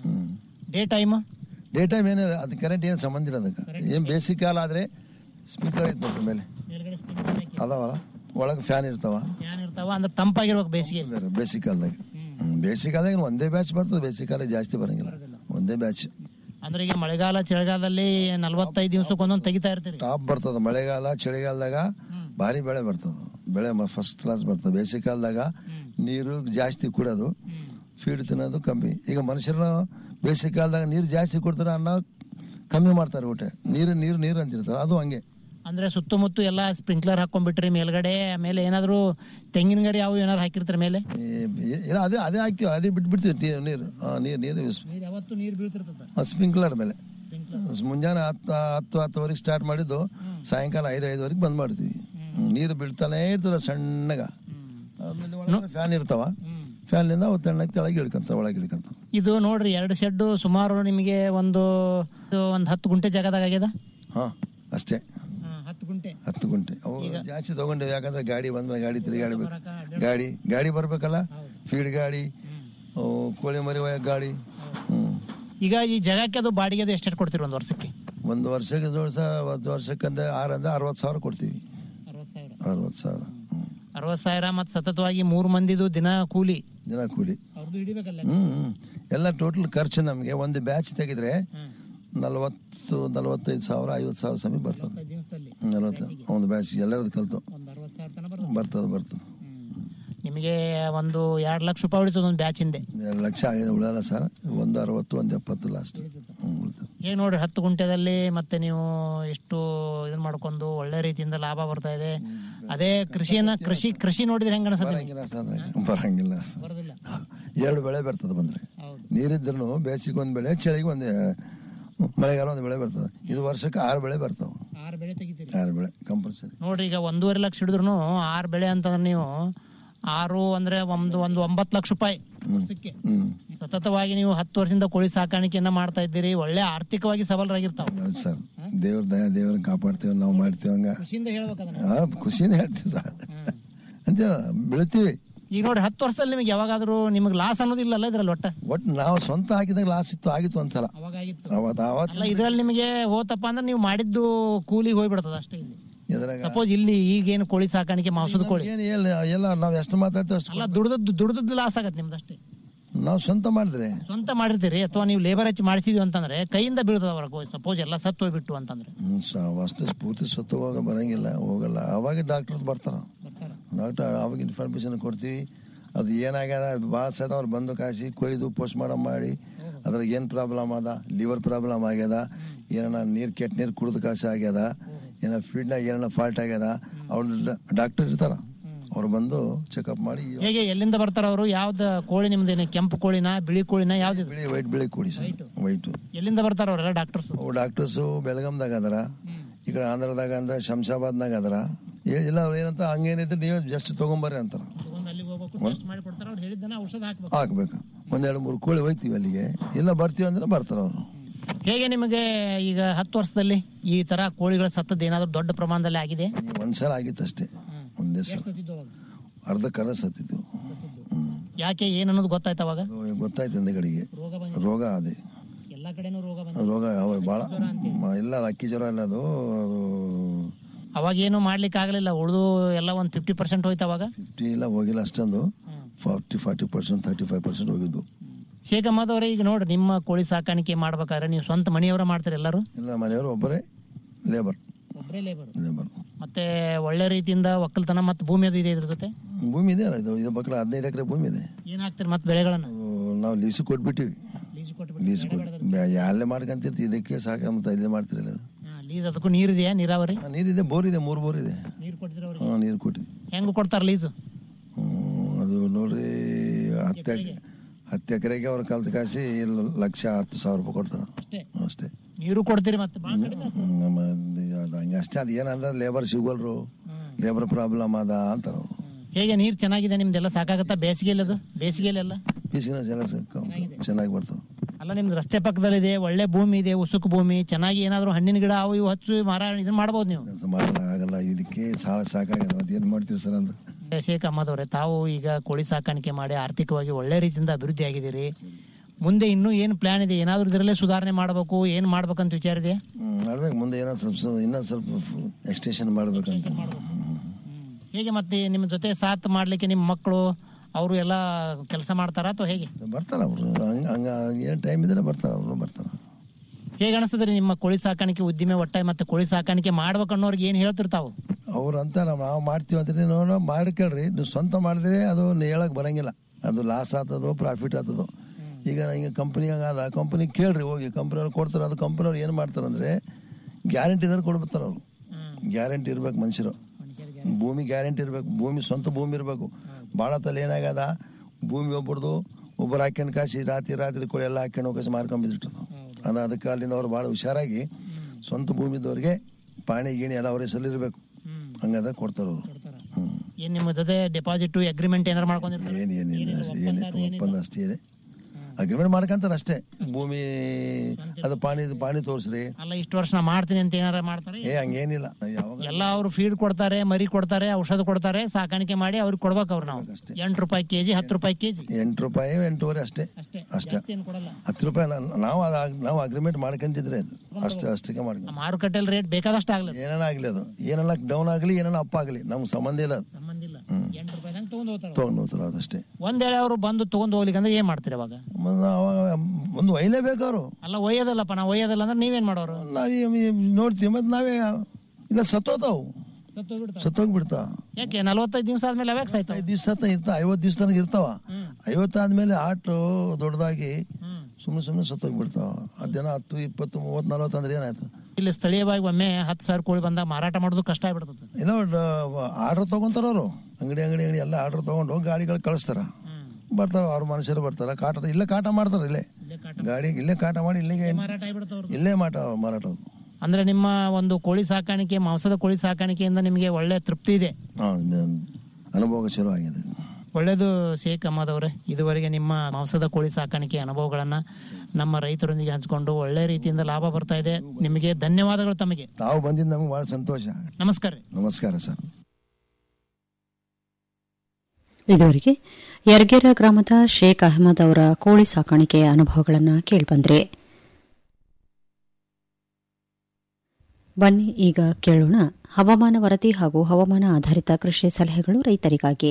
ಡೇ ಟೈಮ್ ಡೇ ಟೈಮ್ ಏನು ಅದು ಕರೆಂಟ್ ಏನು ಸಂಬಂಧ ಇಲ್ಲ ಅದಕ್ಕೆ ಏನ್ ಬೇಸಿಕ್ ಕಾಲ ಆದ್ರೆ ಸ್ಪೀಕರ್ ಐತೆ ನೋಡ್ರಿ ಮೇಲೆ ಅದಾವಲ್ಲ ಒಳಗೆ ಫ್ಯಾನ್ ಇರ್ತಾವ ಏನ್ ಇರ್ತಾವ ಅಂದ್ರೆ ತಂಪಾಗಿರ್ಬೇಕು ಬೇಸಿಗೆ ಬೇಸಿಕ್ ಕಾಲದಾಗ ಬೇಸಿಕ್ ಕಾಲದಾಗ ಒಂದೇ ಬ್ಯಾಚ್ ಬರ್ತದೆ ಬೇಸಿಕ್ ಕಾಲ ಜಾಸ್ತಿ ಬರಂಗಿಲ್ಲ ಒಂದೇ ಬ್ಯಾಚ್ ಅಂದ್ರೆ ಈಗ ಮಳೆಗಾಲ ಚಳಿಗಾಲದಲ್ಲಿ ನಲ್ವತ್ತೈದು ದಿವಸಕ್ಕೆ ಒಂದೊಂದು ತೆಗಿತಾ ಇರ್ತೀರಿ ಟಾಪ್ ಬರ್ತದ ಮಳೆಗಾಲ ಚಳಿಗಾಲದಾಗ ಭಾರಿ ಬೆಳೆ ಬರ್ತದ ಬೆಳೆ ಫಸ್ಟ್ ಕ್ಲಾಸ್ ಬರ್ತದೆ ಬೇಸಿಗೆ ಕಾಲದಾಗ ನೀರು ಜಾಸ್ತಿ ಕುಡೋದು ಫೀಡ್ ತಿನ್ನೋದು ಕಮ್ಮಿ ಈಗ ಮನುಷ್ಯರು ಬೇಸಿಗೆ ಕಾಲದಾಗ ನೀರು ಜಾಸ್ತಿ ಕೊಡ್ತಾರೆ ಅನ್ನೋ ಕಮ್ಮಿ ಮಾಡ್ತಾರೆ ಊಟ ನೀರು ನೀರು ನೀರು ಅಂತಿರ್ತಾರೆ ಅದು ಹಂಗೆ ಅಂದ್ರೆ ಸುತ್ತಮುತ್ತ ಎಲ್ಲ ಸ್ಪ್ರಿಂಕ್ಲರ್ ಹಾಕೊಂಡ್ಬಿಟ್ರಿ ಮೇಲ್ಗಡೆ ಆಮೇಲೆ ಏನಾದ್ರು ತೆಂಗಿನ ಗರಿ ಯಾವ ಏನಾದ್ರು ಹಾಕಿರ್ತಾರೆ ಮೇಲೆ ಈ- ಇಲ್ಲ, ಅದೇ ಅದೇ ಹಾಕ್ತಿವಿ ಅದೇ ಬಿಟ್ಬಿಡ್ತೀವಿ ಟೀ- ನೀರು ಆ, ನೀರು ನೀರು ನೀರ್ ಯಾವತ್ತು ನೀರ್ ಬೀಳ್ತಿರ್ತದ ಸ್ಪ್ರಿಂಕ್ಲರ್ ಮೇಲೆ ಮುಂಜಾನೆ ಹತ್ತು ಹತ್ತು ಹತ್ತುವರೆಗೆ ಸ್ಟಾರ್ಟ್ ಮಾಡಿದ್ದು ಸಾಯಂಕಾಲ ಐದು ಐದುವರೆಗೆ ಬಂದ್ ಮಾಡ್ತೀವಿ ಹ್ಮ್, ನೀರು ಬೀಳ್ತಾನೆ ಇರ್ತದೆ ಸಣ್ಣಗ ಆಮೇಲೆ ಫ್ಯಾನ್ ಇರ್ತಾವ ಫ್ಯಾನ್ಲಿಂದ ಅವು ತಣ್ಣಗೆ ತೆಳಗೆ ಇಳ್ಕೊಂತ ಒಳಗೆ ಇಳ್ಕೊಂತ ಇದು ನೋಡ್ರಿ ಎರಡು ಶೆಡ್ ಸುಮಾರು ನಿಮಗೆ ಒಂದು ಒಂದ್ ಹತ್ತು ಗುಂಟೆ ಜಾಗದಾಗ ಆಗ್ಯದ ಹಾ ಅಷ್ಟೇ ಹತ್ತು ಗುಂಟೆ ಹತ್ತು ಗುಂಟೆ ಅವು ಜಾಸ್ತಿ ತಗೊಂಡೇವೆ ಯಾಕಂದ್ರೆ ಗಾಡಿ ಬಂದ್ರೆ ಗಾಡಿ ತಿರುಗಾಡ್ಬೇಕು ಗಾಡಿ ಗಾಡಿ ಬರ್ಬೇಕಲ್ಲ ಫೀಡ್ ಗಾಡಿ ಅವು ಕೋಳಿ ಮರಿ ಒಯ್ಯಕ್ ಗಾಡಿ ಹ್ಮ್ ಈಗ ಈ ಜಾಗಕ್ಕೆ ಅದು ಬಾಡಿಗೆ ಅದು ಎಷ್ಟು ಕೊಡ್ತೀರಿ ಒಂದು ವರ್ಷಕ್ಕೆ ಒಂದು ವರ್ಷಕ್ಕೆ ಜೋಡಿಸ ಒಂದು ವರ್ಷಕ್ಕಂದ್ರೆ ಆರಿಂದ ಅರವತ್ತು ಸಾವಿರ ಕೊಡ್ತೀವಿ ಅರವತ್ತು ಸಾವಿರ ಅರವತ್ ಸಾವಿರ ಮತ್ ಸತತವಾಗಿ ಮೂರು ಮಂದಿದು ದಿನ ಕೂಲಿ ದಿನ ಕೂಲಿ ಅವ್ರದ್ದು ಹಿಡಿಬೇಕಲ್ಲ ಹ್ಮ್ ಹ್ಮ್. ಎಲ್ಲ ಟೋಟಲ್ ಖರ್ಚು ನಮಗೆ ಒಂದು ಬ್ಯಾಚ್ ತೆಗೆದ್ರೆ ನಲವತ್ತು ನಲವತ್ತೈದು ಸಾವಿರ ಐವತ್ತು ಸಾವಿರ ಸಮಯ ಬರ್ತದೆ ದಿವಸದಲ್ಲಿ ನಲವತ್ತು ಒಂದು ಬ್ಯಾಚ್ ಎಲ್ಲರದ್ದು ಕಲ್ತು ಒಂದು ಅರವತ್ ಸಾವಿರ ತನಕ ಬರ್ತದೆ ಬರ್ತದೆ ನಿಮಗೆ ಒಂದು ಎರಡ್ ಲಕ್ಷ ರೂಪಾಯಿ ಉಳಿತದ ಒಂದು ಬ್ಯಾಚ್ ಹಿಂದೆ ಎರಡು ಲಕ್ಷ ಆಗಿದೆ ಉಳಲ್ಲ ಸರ್ ಒಂದು ಅರವತ್ತು ಒಂದು ಎಪ್ಪತ್ತು ಲಾಸ್ಟ್ ಈಗ ನೋಡ್ರಿ ಹತ್ತು ಗುಂಟೆದಲ್ಲಿ ಮತ್ತೆ ನೀವು ಎಷ್ಟು ಇದನ್ನ ಮಾಡ್ಕೊಂಡು ಒಳ್ಳೆ ರೀತಿಯಿಂದ ಲಾಭ ಬರ್ತಾ ಇದೆ ಅದೇ ಕೃಷಿಯನ್ನ ಕೃಷಿ ಕೃಷಿ ನೋಡಿದ್ರೆ ಹೆಂಗ ಅನ್ಸುತ್ತೆ ನಿಮ್ಗೆ? ಬರಂಗಿಲ್ಲ ಸರ್ ಎರಡು ಬೆಳೆ ಬರ್ತದೆ ಬಂದ್ರೆ ನೀರಿದ್ರು ಬೇಸಿಗೆ ಒಂದು ಬೆಳೆ ಚಳಿಗೆ ಒಂದು ಮಳೆಗಾಲ ಒಂದು ಬೆಳೆ ಬರ್ತದೆ ಇದು ವರ್ಷಕ್ಕೆ ಆರು ಬೆಳೆ ಬರ್ತಾವೆ ಆರು ಬೆಳೆ ತೆಗಿತೀರಿ ಆರು ಬೆಳೆ ಕಂಪಲ್ಸರಿ ನೋಡ್ರಿ ಈಗ ಒಂದೂವರೆ ಲಕ್ಷ ಹಿಡಿದ್ರು ಆರು ಬೆಳೆ ಅಂತಂದ್ರೆ ನೀವು ಆರು ಅಂದ್ರೆ ಒಂದು ಒಂದು ಒಂಬತ್ತು ಲಕ್ಷ ರೂಪಾಯಿ ವರ್ಷಕ್ಕೆ ಹ್ಮ್ ಸತತವಾಗಿ ನೀವು ಹತ್ತು ವರ್ಷದಿಂದ ಕೋಳಿ ಸಾಕಾಣಿಕೆಯನ್ನ ಮಾಡ್ತಾ ಇದ್ದೀರಿ ಒಳ್ಳೆ ಆರ್ಥಿಕವಾಗಿ ಸಬಲರಾಗಿರ್ತಾವ ಹೌದು ಸರ್ ದೇವ್ರ ದಯ ದೇವ್ರನ್ನ ಕಾಪಾಡ್ತೇವೆ ನಾವು ಮಾಡ್ತೇವೆ ಹಂಗ ಖುಷಿಯಿಂದ ಹೇಳ್ಬೇಕು ಅದನ್ನ ಆ, ಖುಷಿಯಿಂದ ಹೇಳ್ತೀವಿ ಸರ್ ಅಂತ ಬೆಳಿತೀವಿ ಈಗ ನೋಡಿ ಹತ್ತು ವರ್ಷದಲ್ಲಿ ನಿಮಗೆ ಯಾವಾಗಾದ್ರೂ ನಿಮಗೆ ಲಾಸ್ ಅನ್ನೋದಿಲ್ಲಲ್ಲ ಇದ್ರಲ್ಲಿ ಒಟ್ಟ ಒಟ್ಟು ನಾವು ಸ್ವಂತ ಹಾಕಿದಾಗ ಲಾಸ್ ಇತ್ತು ಆಗಿತ್ತು ಒಂದ್ಸಲ ಅವತ್ತು ಅವತ್ತು ಅಲ್ಲ ಇದ್ರಲ್ಲಿ ನಿಮಗೆ ಹೋತಪ್ಪ ಅಂದ್ರೆ ನೀವು ಮಾಡಿದ್ದು ಕೂಲಿಗೆ ಹೋಗ್ಬಿಡ್ತದ ಅಷ್ಟೇ ಇಲ್ಲಿ ಎದ್ರಾಗ ಸಪೋಸ್ ಇಲ್ಲಿ ಈಗೇನು ಕೋಳಿ ಸಾಕಾಣಿಕೆ ಮಾಂಸದ ಕೋಳಿ ಏನು ಎಲ್ಲ ಎಲ್ಲ ನಾವು ಎಷ್ಟು ಮಾತಾಡ್ತೇವೆ ಅಷ್ಟು ಅಲ್ಲ ದುಡ್ದದ್ದು ದುಡ್ದದ್ದು ಲಾಸ್ ಆಗತ್ತೆ ನಿಮ್ದು ಅಷ್ಟೇ ನಾವು ಸ್ವಂತ ಮಾಡಿದ್ರೆ ಸ್ವಂತ ಮಾಡಿರ್ತೀರಿ ಅಥವಾ ನೀವು ಲೇಬರ್ ಹಚ್ಚಿ ಮಾಡಿಸಿದ್ವಿ ಅಂತಂದ್ರೆ ಕೈಯಿಂದ ಬೀಳ್ತದ ಅವ್ರ ಸಪೋಸ್ ಎಲ್ಲ ಸತ್ತು ಹೋಗ್ಬಿಟ್ಟು ಅಂತಂದ್ರೆ ಹ್ಮ್, ಸ- ಅಷ್ಟು ಪೂರ್ತಿ ಸತ್ತು ಹೋಗ ಬರಂಗಿಲ್ಲ ಹೋಗಲ್ಲ ಅವಾಗ ಡಾಕ್ಟರ್ ಬರ್ತಾರ ಡಾಕ್ಟರ್ ಅವಾಗ ಇನ್ಫಾರ್ಮೇಶನ್ ಕೊಡ್ತೀವಿ ಅದು ಏನಾಗ್ಯದ ಭಾಳ ಸತ ಅವ್ರು ಬಂದು ಕಾಸಿ ಕೊಯ್ದು ಪೋಸ್ಟ್ ಮಾಡಮ್ ಮಾಡಿ ಅದ್ರಾಗ ಏನ್ ಪ್ರಾಬ್ಲಮ್ ಅದ ಲಿವರ್ ಪ್ರಾಬ್ಲಮ್ ಆಗ್ಯದ ಏನಾರ ನೀರ್ ಕೆಟ್ಟ ನೀರ್ ಕುಡಿದ ಕಾಸಿ ಆಗ್ಯದ ಏನ ಫೀಡ್ನಾಗ ಏನಾರ ಫಾಲ್ಟ್ ಆಗ್ಯದ ಅವ್ರ ಡಾಕ್ಟರ್ ಇರ್ತಾರ ಅವ್ರು ಬಂದು ಚೆಕಪ್ ಮಾಡಿ ಹೇಗೆ ಎಲ್ಲಿಂದ ಬರ್ತಾರ ಅವರು ಯಾವ್ದು ಕೋಳಿ ನಿಮ್ದೇನು ಕೆಂಪು ಕೋಳಿನ ಬಿಳಿ ಕೋಳಿನ ಯಾವ್ದು ಬಿಳಿ ವೈಟ್ ಬಿಳಿ ಕೊಡಿ ಸರ್ ವೈಟ್ ಎಲ್ಲಿಂದ ಬರ್ತಾರ ಅವರೆಲ್ಲ ಡಾಕ್ಟರ್ಸ್ ಅವು ಡಾಕ್ಟರ್ಸು ಬೆಳಗಾಂದಾಗ ಅದರ ಈ ಕಡೆ ಆಂಧ್ರದಾಗ ಅಂದ್ರೆ ಶಂಶಾಬಾದ್ನಾಗ ಅದರ ಏ- ಇಲ್ಲ ಅವ್ರು ಏನಂತ ಹಂಗೇನಿದ್ರೆ ನೀವೇ ಜಸ್ಟ್ ತಗೊಂಬರ್ರಿ ಅಂತಾರ ಅಲ್ಲಿಗೆ ಹೋಗ್ಬೇಕು ಟೆಸ್ಟ್ ಮಾಡಿ ಕೊಡ್ತಾರ ಅವ್ರು ಹೇಳಿದ್ದನ್ನ ಔಷಧ ಹಾಕ್ಬೇಕು ಹಾಕ್ಬೇಕು ಒಂದೆರಡು ಮೂರು ಕೋಳಿ ಹೋಯ್ತೀವಿ ಅಲ್ಲಿಗೆ ಇಲ್ಲ ಬರ್ತೀವಿ ಅಂದ್ರೆ ಬರ್ತಾರ ಅವರು ಹೇಗೆ ನಿಮಗೆ ಈಗ ಹತ್ತು ವರ್ಷದಲ್ಲಿ ಈ ತರ ಕೋಳಿಗಳ ಸತ್ತದ ಏನಾದ್ರು ದೊಡ್ಡ ಪ್ರಮಾಣದಲ್ಲಿ ಆಗಿದೆ ಒಂದ್ಸಲ ಆಗಿತ್ತು ಅಷ್ಟೇ ಒಂದೇ ಸಲ ಅರ್ಧ ಕರ ಸತ್ತಿದ್ವು ಯಾಕೆ ಏನ್ ಅನ್ನೋದು ಗೊತ್ತಾಯ್ತು ಅವಾಗ ಅದು ಗೊತ್ತಾಯ್ತು ಹಿಂದಗಡೆಗೆ ರೋಗ ಅದೇ ಎಲ್ಲಾ ಕಡೆನೂ ರೋಗ ಬಂದ ರೋಗ ಅವ ಭಾಳ ಮ- ಇಲ್ಲ ಅದು ಅಕ್ಕಿ ಜ್ವರ ಇಲ್ಲ ಅದು ಅದು ಅವಾಗ ಏನು ಮಾಡ್ಲಿಕ್ಕೆ ಆಗಲಿಲ್ಲ ಉಳಿದು ಎಲ್ಲ ಒಂದ್ ಫಿಫ್ಟಿ ಪರ್ಸೆಂಟ್ ಹೋಯ್ತು ಅವಾಗ ಫಿಫ್ಟಿ ಇಲ್ಲ ಹೋಗಿಲ್ಲ ಅಷ್ಟೊಂದು forty forty percent thirty five percent ಹೋಗಿದ್ದು ಶೇಖ್ ಅಹಮದ್ ಅವರೇ ಈಗ ನೋಡ್ರಿ ನಿಮ್ಮ ಕೋಳಿ ಸಾಕಾಣಿಕೆ ಮಾಡ್ಬೇಕಾದ್ರೆ ನೀವು ಸ್ವಂತ ಮನೆಯವರ ಮಾಡ್ತೀರಿ ಎಲ್ಲರೂ ಇಲ್ಲ ಮನೆಯವರು ಒಬ್ಬರೇ ಲೇಬರ್ ಒಬ್ಬರೇ ಲೇಬರ್ ಲೇಬರ್ ಮತ್ತೆ ಒಳ್ಳೆ ರೀತಿಯಿಂದ ಒಕ್ಕಲ್ತನ ಮತ್ತೆ ಭೂಮಿ ಅದು ಇದೆ ಇದ್ರ ಜೊತೆ ಭೂಮಿ ಇದೆ ಅಲ್ಲ ಇದು ಇದು ಮಕ್ಕಳ ಹದಿನೈದು ಎಕರೆ ಭೂಮಿ ಇದೆ ಏನ್ ಹಾಕ್ತೀರಿ ಮತ್ತೆ ಬೆಳೆಗಳನ್ನ ಅದು ನಾವು ಲೀಸು ಕೊಟ್ಬಿಟ್ಟಿವಿ ಲೀಸ್ ಕೊಟ್ಟು ಯಾರಲ್ಲೇ ಮಾಡ್ಕೊಂತಿರ್ತಿ ಇದಕ್ಕೆ ಸಾಕ ಮತ್ತೆ ಇಲ್ಲೇ ಮಾಡ್ತಿರಲ್ಲ ಅದು. ಲೀಸ್ ಅದಕ್ಕೂ ನೀರ್ ಇದೆಯಾ ನೀರಾವರಿ ಹಾ, ನೀರಿದೆ ಬೋರ್ ಇದೆ ಮೂರು ಬೋರ್ ಇದೆ ನೀರ್ ಕೊಡ್ತೀರ ಹಾ ನೀರು ಕೊಟ್ಟಿ ಹೆಂಗ್ ಕೊಡ್ತಾರ ಲೀಸು ಹ್ಮ್, ಅದು ನೋಡ್ರಿ ಹತ್ತು ಎಕರೆ ಹತ್ತು ಎಕರೆಗೆ ಅವ್ರ ಕಲ್ತ ಕಾಸಿ ಇಲ್ಲ ಲಕ್ಷ ಹತ್ತು ಸಾವಿರ ರೂಪಾಯಿ ಕೊಡ್ತಾರ ಅಷ್ಟೇ ಅಷ್ಟೇ ನೀರು ಕೊಡ್ತೀರಿ ಮತ್ತೆ ಬಾಳ್ ಕಡಿಮೆ ಆಯ್ತು. ಹ್ಮ್, ನಮ್ಮ ಇದು ಅದು ಹಂಗೆ ಅಷ್ಟೇ ಅದು ಏನಂದ್ರೆ ಲೇಬರ್ ಸಿಗೋಲ್ರು ಲೇಬರ್ ಪ್ರಾಬ್ಲಮ್ ಅದ ಅಂತಾರ ಅವ್ರು ಹೇಗೆ ನೀರ್ ಚೆನ್ನಾಗಿದೆ ನಿಮ್ದೆಲ್ಲ ಸಾಕಾಗತ್ತಾ ಬೇಸಿಗೆಯಲ್ಲಿ ಅದು ಬೇಸಿಗೆಯಲ್ಲೆಲ್ಲ ಪೀಸಿನ ಚೆನ್ನಾಗಿ ಬರ್ತದೆ ಅಲ್ಲ ನಿಮ್ದು ರಸ್ತೆ ಪಕ್ಕದಲ್ಲಿದೆ ಒಳ್ಳೆ ಭೂಮಿ ಇದೆ ಉಸುಕು ಭೂಮಿ ಚೆನ್ನಾಗಿ ಏನಾದ್ರು ಹಣ್ಣಿನ ಗಿಡ ಅವು ಇವು ಹಚ್ಚು ಮಾರ ಇದನ್ನ ಮಾಡ್ಬೋದು ನೀವು ಕೆಲಸ ಮಾಡಲ್ಲ ಆಗಲ್ಲ ಇದಕ್ಕೆ ಸಾಲ ಸಾಕಾಗಿದೆ ಅದೇನು ಮಾಡ್ತೀವಿ ಸರ್ ಅಂತ ಶೇಖ್ ಅಹಮದ್ ಅವರೇ ತಾವು ಈಗ ಕೋಳಿ ಸಾಕಾಣಿಕೆ ಮಾಡಿ ಆರ್ಥಿಕವಾಗಿ ಒಳ್ಳೆ ರೀತಿಯಿಂದ ಅಭಿವೃದ್ಧಿ ಆಗಿದ್ದೀರಿ ಮುಂದೆ ಇನ್ನೂ ಏನು ಪ್ಲಾನ್ ಇದೆ ಏನಾದ್ರೂ ಇದರಲ್ಲೇ ಸುಧಾರಣೆ ಮಾಡಬೇಕು ಏನ್ ಮಾಡ್ಬೇಕಂತ ವಿಚಾರ ಇದೆ ಹ್ಮ್, ಮಾಡ್ಬೇಕು ಮುಂದೆ ಏನೋ ಸ್ವಲ್ಪ ಸ್ವಲ್ಪ- ಇನ್ನೂ ಸ್ವಲ್ಪ ಎಕ್ಸ್ಟೆನ್ಷನ್ ಮಾಡ್ಬೇಕಂತ ಹೇಗೆ ಮತ್ತೆ ನಿಮ್ಮ ಜೊತೆ ಸಾಥ್ ಮಾಡ್ಲಿಕ್ಕೆ ನಿಮ್ಮ ಮಕ್ಕಳು ಅವರು ಎಲ್ಲ ಕೆಲಸ ಮಾಡ್ತಾರ ಅಥವಾ ಹೇಗೆ ಬರ್ತಾರ ಅವರು ಹಂಗ ಹಂಗ ಏನು ಟೈಮ್ ಇದ್ರೆ ಬರ್ತಾರ ಅವರು ಬರ್ತಾರ ಹೇಗೆ ಅನಿಸ್ತದ್ರಿ ನಿಮ್ಮ ಕೋಳಿ ಸಾಕಾಣಿಕೆ ಉದ್ದಿಮೆ ಒಟ್ಟಾಗಿ ಮತ್ತೆ ಕೋಳಿ ಸಾಕಾಣಿಕೆ ಮಾಡ್ಬೇಕು ಅನ್ನೋರ್ಗೆ ಏನ್ ಹೇಳ್ತಿರ್ತಾವು ಅವ್ರು ಅಂತ ನಾವು ನಾವು ಮಾಡ್ತೀವಿ ಅಂದ್ರೆ ನೀವು ಮಾಡ್ಕೇಳ್ರಿ ನೀವು ಸ್ವಂತ ಮಾಡಿದ್ರೆ ಅದು ಹೇಳಕ್ ಬರಂಗಿಲ್ಲ ಅದು ಲಾಸ್ ಆಗ್ತದೋ ಪ್ರಾಫಿಟ್ ಆಗ್ತದೋ ಈಗ ಹಿಂಗೆ ಕಂಪ್ನಿಯಾಗ ಅದ ಕಂಪ್ನಿ ಕೇಳ್ರಿ ಹೋಗಿ ಕಂಪ್ನಿಯವ್ರು ಕೊಡ್ತಾರೆ ಅದು ಕಂಪ್ನಿಯವ್ರು ಏನು ಮಾಡ್ತಾರೆ ಅಂದ್ರೆ ಗ್ಯಾರಂಟಿ ಇದ್ರೆ ಕೊಡ್ಬಿಡ್ತಾರೆ ಅವರು ಗ್ಯಾರಂಟಿ ಇರ್ಬೇಕು ಮನುಷ್ಯರು ಭೂಮಿ ಗ್ಯಾರಂಟಿ ಇರ್ಬೇಕು ಭೂಮಿ ಸ್ವಂತ ಭೂಮಿ ಇರಬೇಕು ಭಾಳ ತಲೆ ಏನಾಗ್ಯದ ಭೂಮಿ ಒಬ್ಬರದು ಒಬ್ಬರು ಹಾಕ್ಯಂಡು ಕಾಸಿ ರಾತ್ರಿ ರಾತ್ರಿ ಕೊಡಿ ಎಲ್ಲ ಹಾಕ್ಯಂಡು ಹೋಗಿ ಮಾರ್ಕೊಂಬಿಟ್ಟಿರ್ತದೆ ಅದು ಅದಕ್ಕೆ ಅಲ್ಲಿಂದ ಅವ್ರು ಭಾಳ ಹುಷಾರಾಗಿ ಸ್ವಂತ ಭೂಮಿ ಇದ್ದವ್ರಿಗೆ ಪಾಣಿ ಗೀಣಿ ಎಲ್ಲ ಅವ್ರ ಹೆಸರಲ್ಲಿ ಇರಬೇಕು ಹಂಗಾದ್ರೆ ಕೊಡ್ತಾರೆ ಅವರು ಏನ್ ನಿಮ್ಮ ಜೊತೆ ಡೆಪಾಸಿಟ್ ಅಗ್ರಿಮೆಂಟ್ ಏನಾರು ಮಾಡ್ಕೊಂಡಿರ್ತಾರೆ ಏನು ಏನಿಲ್ಲ ಏನು ಒಪ್ಪಂದ ಅಷ್ಟೇ ಇದೆ ಅಗ್ರಿಮೆಂಟ್ ಮಾಡ್ಕಂತಾರೆ ಅಷ್ಟೇ ಭೂಮಿ ಅದು ಪಾಣಿ ಪಾಣಿ ತೋರಿಸ್ರಿ ಅಲ್ಲ ಇಷ್ಟು ವರ್ಷ ನಾ ಮಾಡ್ತೀನಿ ಅಂತ ಏನಾರ ಮಾಡ್ತಾರೆ ಏ ಹಂಗೇನಿಲ್ಲ ಯಾವಾಗ ಎಲ್ಲ ಅವರು ಫೀಡ್ ಕೊಡ್ತಾರೆ ಮರಿ ಕೊಡ್ತಾರೆ ಔಷಧ ಕೊಡ್ತಾರೆ ಸಾಕಾಣಿಕೆ ಮಾಡಿ ಅವ್ರಿಗೆ ಕೊಡ್ಬೇಕು ಅವ್ರು ನಾವು ಎಂಟು ರೂಪಾಯಿ ಕೆಜಿ ಹತ್ತು ರೂಪಾಯಿ ಕೆಜಿ ಎಂಟು ರೂಪಾಯಿ ಎಂಟೂವರೆ ಅಷ್ಟೇ ಅಷ್ಟೇ ಹತ್ತು ರೂಪಾಯಿ ನಾ- ನಾವು ಅದ ನಾವು ಅಗ್ರಿಮೆಂಟ್ ಮಾಡ್ಕೊಂತಿದ್ರೆ ಅದು ಅಷ್ಟೇ ಅಷ್ಟಕ್ಕೆ ಮಾಡ್ಕೊಂಡು ಮಾರುಕಟ್ಟೆಲ್ ರೇಟ್ ಬೇಕಾದಷ್ಟು ಆಗ್ಲಿ ಏನೇನ ಆಗ್ಲಿ ಅದು ಏನೆಲ್ಲ ಡೌನ್ ಆಗಲಿ ಏನೇನ ಅಪ್ ಆಗಲಿ ನಮ್ಗೆ ಸಂಬಂಧ ಇಲ್ಲ ಅದು ಸಂಬಂಧ ಇಲ್ಲ ಎಂಟು ರೂಪಾಯಿ ತಗೊಂಡ್ ಹೋಗ್ತಾರೆ ತೊಗೊಂಡು ಹೋಗ್ತಾರೆ ಅದಷ್ಟೇ ಒಂದ್ ವೇಳೆ ಅವರು ಬಂದು ತಗೊಂಡ್ ಹೋಗ್ಲಿಕ್ಕೆ ಅಂದ್ರೆ ಏನ್ ಮಾಡ್ತೀರಿ ಅವಾಗ ಮತ್ತೆ ನಾವು ಅವಾಗ ಒಂದು ಒಯ್ಲೇಬೇಕು ಅವರು ಅಲ್ಲ ಒಯ್ಯೋದಲ್ಲಪ್ಪ ನಾವು ಒಯ್ಯೋದಲ್ಲ ಅಂದ್ರೆ ನೀವೇನ್ ಮಾಡೋರು ನಾವೇ ನೋಡ್ತೀವಿ ಮತ್ತೆ ನಾವೇ ಇಲ್ಲ ಸತ್ತೋತಾವು ಸತ್ತೋಗ್ಬಿಡ್ತಾವ ಯಾಕೆ ನಲವತ್ತೈದು ದಿವಸ ಆದ್ಮೇಲೆ ಅವಾಗ ಸಾಯ್ತಾವ ಐದು ದಿವಸ ಇರ್ತಾವ ಐವತ್ತು ದಿವಸ ತನಕ ಇರ್ತಾವ ಐವತ್ತಾದ್ಮೇಲೆ ಆಟು ದೊಡ್ಡದಾಗಿ ಸುಮ್ಮನೆ ಸುಮ್ಮನೆ ಸತ್ತೋಗ್ಬಿಡ್ತಾವ ಅದೇನೋ ಹತ್ತು ಇಪ್ಪತ್ತು ಮೂವತ್ತು ನಲ್ವತ್ತು ಅಂದ್ರೆ ಏನಾಯ್ತು ಇಲ್ಲಿ ಸ್ಥಳೀಯವಾಗಿ ಒಮ್ಮೆ ಹತ್ತು ಸಾವಿರ ಕೋಳಿ ಬಂದಾಗ ಮಾರಾಟ ಮಾಡೋದು ಕಷ್ಟ ಆಗ್ಬಿಡ್ತದೆ ಏನೋ ಆರ್ಡರ್ ತಗೊಂತಾರ ಅವರು ಅಂಗಡಿ ಅಂಗಡಿ ಅಂಗಡಿ ಎಲ್ಲ ಆರ್ಡರ್ ತಗೊಂಡು ಗಾಡಿಗಳು ಕಳಿಸ್ತಾರ ಬರ್ತಾರ ಅವ್ರ ಮನುಷ್ಯರು ಬರ್ತಾರ ಕಾಟ ಇಲ್ಲೇ ಕಾಟ ಮಾಡ್ತಾರ ಇಲ್ಲೇ ಗಾಡಿ ಇಲ್ಲೇ ಕಾಟ ಮಾಡಿ ಇಲ್ಲಿಗೆ ಇಲ್ಲೇ ಮಾಟ ಮಾರಾಟ ಅವ್ರು. ಅಂದ್ರೆ ನಿಮ್ಮ ಒಂದು ಕೋಳಿ ಸಾಕಾಣಿಕೆ ಮಾಂಸದ ಕೋಳಿ ಸಾಕಾಣಿಕೆಯಿಂದ ನಿಮಗೆ ಒಳ್ಳೆ ತೃಪ್ತಿ ಇದೆ ಹಾ, ಇದು ಅನುಭವ ಶುರು ಆಗಿದೆ ಒಳ್ಳೇದು ಶೇಖ್ ಅಹಮದ್ ಅವರೇ ಇದುವರೆಗೆ ನಿಮ್ಮ ಮಾಂಸದ ಕೋಳಿ ಸಾಕಾಣಿಕೆ ಅನುಭವಗಳನ್ನ ನಮ್ಮ ರೈತರೊಂದಿಗೆ ಹಂಚಿಕೊಂಡು ಒಳ್ಳೆ ರೀತಿಯಿಂದ ಲಾಭ ಬರ್ತಾ ಇದೆ ನಿಮಗೆ ಧನ್ಯವಾದಗಳು ತಮಗೆ ತಾವು ಬಂದಿದ್ದು ನಮ್ಗೆ ಬಹಳ ಸಂತೋಷ ನಮಸ್ಕಾರ ರೀ. ನಮಸ್ಕಾರ ಸರ್ ಇದುವರೆಗೆ ಯರ್ಗೆರ ಗ್ರಾಮದ ಶೇಖ್ ಅಹಮದ್ ಅವರ ಕೋಳಿ ಸಾಕಾಣಿಕೆಯ ಅನುಭವಗಳನ್ನು ಕೇಳಿಬಂದ್ರಿ ಬನ್ನಿ ಈಗ ಕೇಳೋಣ ಹವಾಮಾನ ವರದಿ ಹಾಗೂ ಹವಾಮಾನ ಆಧಾರಿತ ಕೃಷಿ ಸಲಹೆಗಳು ರೈತರಿಗಾಗಿ